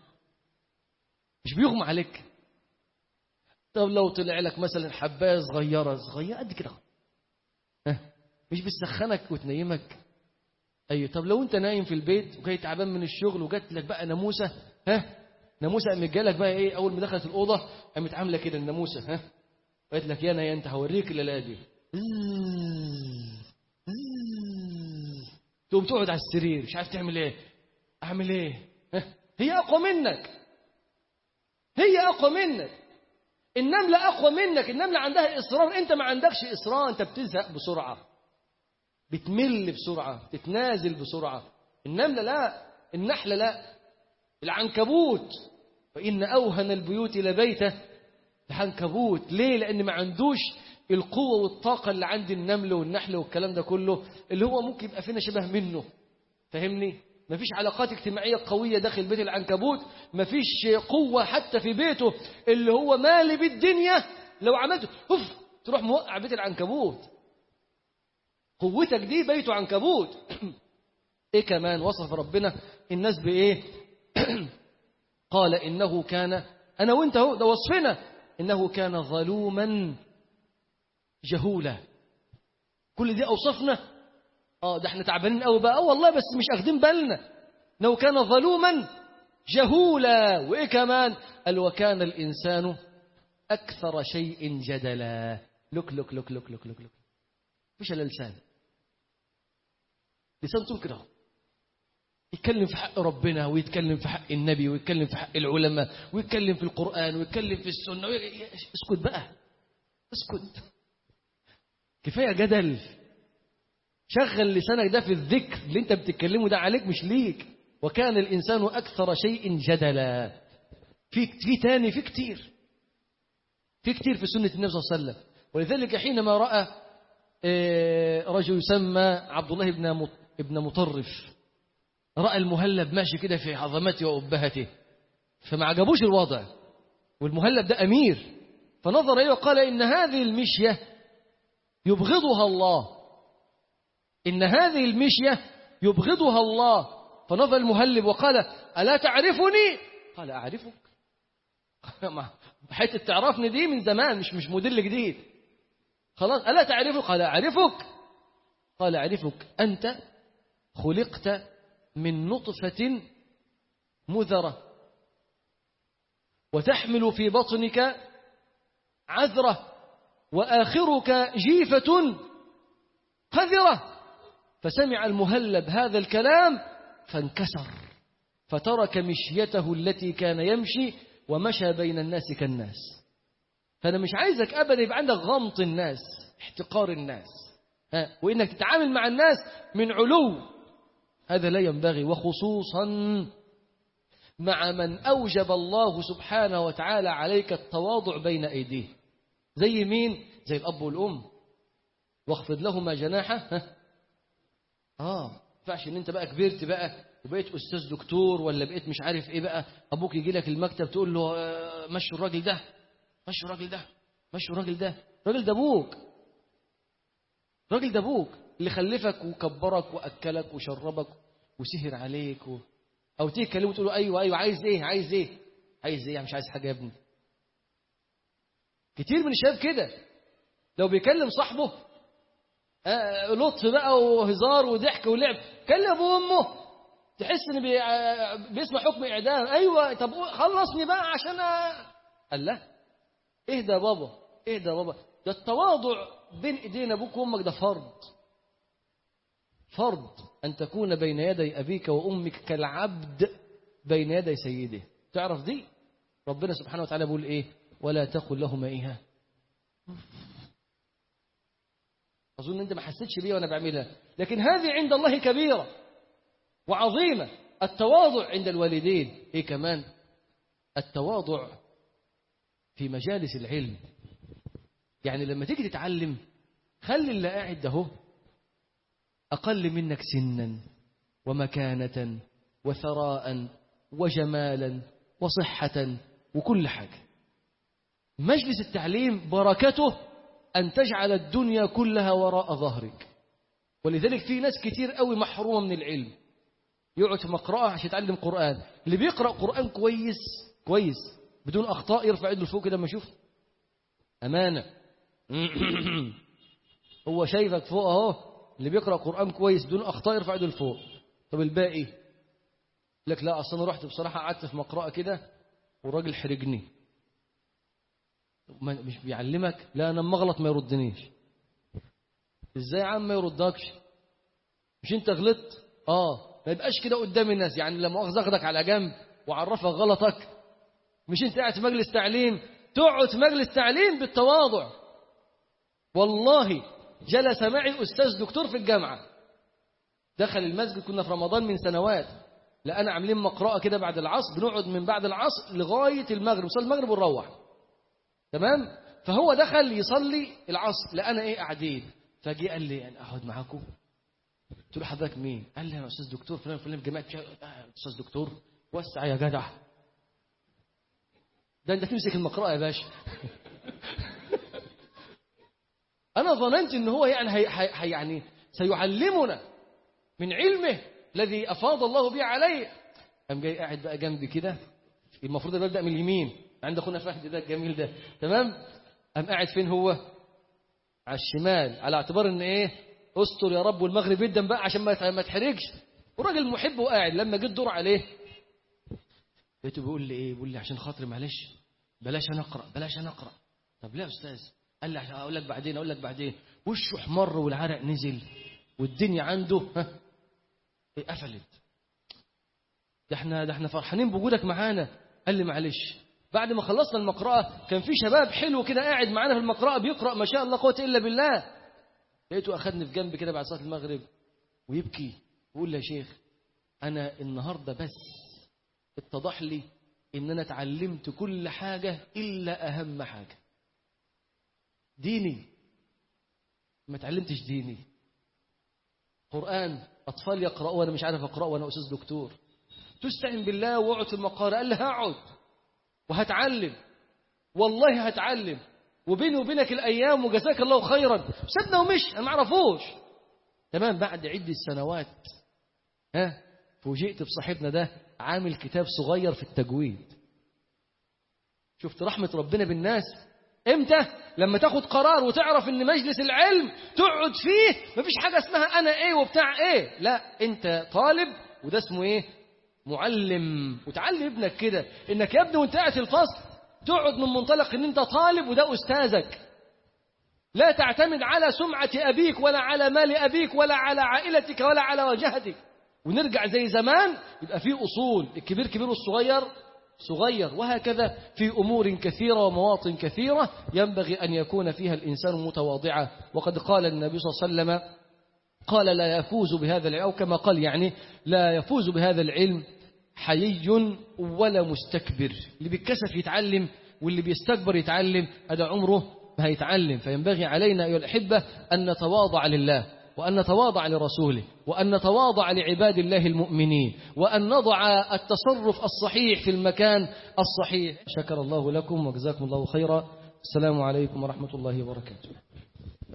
مش بيغمى عليك طب لو طلع لك مثلا حبايه صغيره صغيره قد كده مش بتسخنك وتنيمك ايوه طب لو انت نايم في البيت وجاي تعبان من الشغل وجات لك بقى ناموسه ها ناموسه قامت جالك بقى ايه اول ما دخلت الاوضه قامت عامله كده الناموسه ها قالت لك يا انا يا انت هوريك الليله دي تقوم تقعد على السرير مش عارف تعمل ايه اعمل ايه ها؟ هي اقوى منك هي اقوى منك النمله اقوى منك النمله عندها اصرار انت ما عندكش اصرار انت بتزهق بسرعه بتمل بسرعه تتنازل بسرعه النمله لا النحله لا العنكبوت وان اوهن البيوت لبيته العنكبوت ليه لان ما عندوش القوه والطاقه اللي عند النمل والنحل والكلام ده كله اللي هو ممكن يبقى فينا شبه منه فاهمني مفيش علاقات اجتماعيه قويه داخل بيت العنكبوت مفيش قوه حتى في بيته اللي هو مالي بالدنيا لو عملته اوف تروح موقع بيت العنكبوت قوتك دي بيته عنكبوت ايه كمان وصف ربنا الناس بايه قال انه كان انا وانت اهو ده وصفنا انه كان ظلوما جهولا كل دي اوصافنا اه ده احنا تعبانين قوي بقى اه والله بس مش اخدين بالنا انه كان ظلوما جهولا وايه كمان قال وكان الانسان اكثر شيء جدلا لك لك لك لك لك لك لك مش الا لسان لسان طول كده يتكلم في حق ربنا ويتكلم في حق النبي ويتكلم في حق العلماء ويتكلم في القرآن ويتكلم في السنة وي... اسكت بقى اسكت كفاية جدل شغل لسانك ده في الذكر اللي انت بتتكلمه ده عليك مش ليك وكان الإنسان أكثر شيء جدلا في في تاني في كتير في كتير في سنة النبي صلى الله عليه وسلم ولذلك حينما رأى رجل يسمى عبد الله بن ابن مطرف رأى المهلب ماشي كده في عظمته وأبهته فما عجبوش الوضع والمهلب ده أمير فنظر إليه وقال إن هذه المشية يبغضها الله إن هذه المشية يبغضها الله فنظر المهلب وقال ألا تعرفني قال أعرفك حتى تعرفني دي من زمان مش مش موديل جديد خلاص ألا تعرفك قال أعرفك قال أعرفك أنت خلقت من نطفة مذرة وتحمل في بطنك عذرة وآخرك جيفة قذرة فسمع المهلب هذا الكلام فانكسر فترك مشيته التي كان يمشي ومشى بين الناس كالناس فأنا مش عايزك أبدا يبقى عندك غمط الناس احتقار الناس ها وإنك تتعامل مع الناس من علو هذا لا ينبغي وخصوصا مع من أوجب الله سبحانه وتعالى عليك التواضع بين أيديه زي مين؟ زي الأب والأم واخفض لهما جناحه ها؟ آه ينفعش إن أنت بقى كبرت بقى وبقيت أستاذ دكتور ولا بقيت مش عارف إيه بقى أبوك يجي لك المكتب تقول له آه مشوا الراجل ده مشوا الراجل ده مشوا الراجل ده الراجل ده أبوك الراجل ده أبوك اللي خلفك وكبرك وأكلك وشربك وسهر عليك و... أو تيجي تكلمه تقول له أيوه أيوه عايز إيه عايز إيه عايز إيه مش عايز حاجة يا ابني كتير من الشباب كده لو بيكلم صاحبه آه لطف بقى وهزار وضحك ولعب كلم ابوه وامه تحس ان بي... آه بيسمع حكم اعدام ايوه طب خلصني بقى عشان أ... قال لا اهدى يا بابا اهدى يا بابا ده التواضع بين ايدين ابوك وامك ده فرض فرض ان تكون بين يدي ابيك وامك كالعبد بين يدي سيده تعرف دي ربنا سبحانه وتعالى بيقول ايه ولا تقل لهما ايه أظن أنت ما حسيتش بيه وأنا بعملها لكن هذه عند الله كبيرة وعظيمة التواضع عند الوالدين إيه كمان التواضع في مجالس العلم يعني لما تيجي تتعلم خلي اللي قاعد ده أقل منك سنا ومكانة وثراء وجمالا وصحة وكل حاجة مجلس التعليم بركته أن تجعل الدنيا كلها وراء ظهرك ولذلك في ناس كتير قوي محرومة من العلم يقعد في مقرأة عشان يتعلم قرآن اللي بيقرأ قرآن كويس كويس بدون أخطاء يرفع يده لفوق كده لما يشوف أمانة هو شايفك فوق أهو اللي بيقرأ قرآن كويس بدون أخطاء يرفع ايده لفوق طب الباقي لك لا أصل أنا رحت بصراحة قعدت في مقرأة كده والراجل حرجني ما- مش بيعلمك لا أنا لما أغلط ما يردنيش إزاي يا عم ما يردكش مش أنت غلطت آه ما يبقاش كده قدام الناس يعني لما أخذ أخدك على جنب وعرفك غلطك مش أنت قاعد في مجلس تعليم تقعد في مجلس تعليم بالتواضع والله جلس معي أستاذ دكتور في الجامعة دخل المسجد كنا في رمضان من سنوات لقينا عاملين مقرأة كده بعد العصر بنقعد من بعد العصر لغاية المغرب نصلي المغرب ونروح تمام فهو دخل يصلي العصر لقينا ايه قاعدين فجي قال لي انا اقعد معاكم قلت له حضرتك مين قال لي انا استاذ دكتور فلان فلان في جامعه شا- آه، استاذ دكتور وسع يا جدع ده انت تمسك المقرأة يا باشا انا ظننت ان هو يعني هي هي هي يعني سيعلمنا من علمه الذي افاض الله به عليه قام جاي قاعد بقى جنبي كده المفروض أنا ببدا من اليمين عند اخونا فهد ده الجميل ده تمام قام قاعد فين هو على الشمال على اعتبار ان ايه استر يا رب والمغرب جدا بقى عشان ما ما تحرجش وراجل محب وقاعد لما جيت دور عليه لقيته بيقول لي ايه بيقول لي عشان خاطري معلش بلاش انا اقرا بلاش انا اقرا طب ليه يا استاذ قال لي عشان اقول لك بعدين اقول لك بعدين وشه احمر والعرق نزل والدنيا عنده ها إيه قفلت ده احنا ده احنا فرحانين بوجودك معانا قال لي معلش بعد ما خلصنا المقرأة كان في شباب حلو كده قاعد معانا في المقرأة بيقرأ ما شاء الله قوة إلا بالله لقيته أخذني في جنب كده بعد صلاة المغرب ويبكي ويقول لي يا شيخ أنا النهاردة بس اتضح لي إن أنا اتعلمت كل حاجة إلا أهم حاجة ديني ما اتعلمتش ديني قرآن أطفال يقرأوا وأنا مش عارف أقرأ وأنا أستاذ دكتور تستعن بالله واقعد في المقارة قال لي هقعد وهتعلم والله هتعلم وبيني وبينك الأيام وجزاك الله خيرا سيبنا ومش أنا ما اعرفوش تمام بعد عدة سنوات ها فوجئت بصاحبنا ده عامل كتاب صغير في التجويد شفت رحمة ربنا بالناس امتى لما تاخد قرار وتعرف ان مجلس العلم تقعد فيه مفيش حاجة اسمها انا ايه وبتاع ايه لا انت طالب وده اسمه ايه معلم وتعلم ابنك كده انك يا ابني وانت قاعد في الفصل تقعد من منطلق ان انت طالب وده استاذك لا تعتمد على سمعة أبيك ولا على مال أبيك ولا على عائلتك ولا على وجهتك ونرجع زي زمان يبقى في أصول الكبير كبير والصغير صغير وهكذا في أمور كثيرة ومواطن كثيرة ينبغي أن يكون فيها الإنسان متواضعا وقد قال النبي صلى الله عليه وسلم قال لا يفوز بهذا العلم أو كما قال يعني لا يفوز بهذا العلم حيي ولا مستكبر اللي بيتكسف يتعلم واللي بيستكبر يتعلم هذا عمره ما هيتعلم فينبغي علينا أيها الأحبة أن نتواضع لله وأن نتواضع لرسوله وأن نتواضع لعباد الله المؤمنين وأن نضع التصرف الصحيح في المكان الصحيح شكر الله لكم وجزاكم الله خيرا السلام عليكم ورحمة الله وبركاته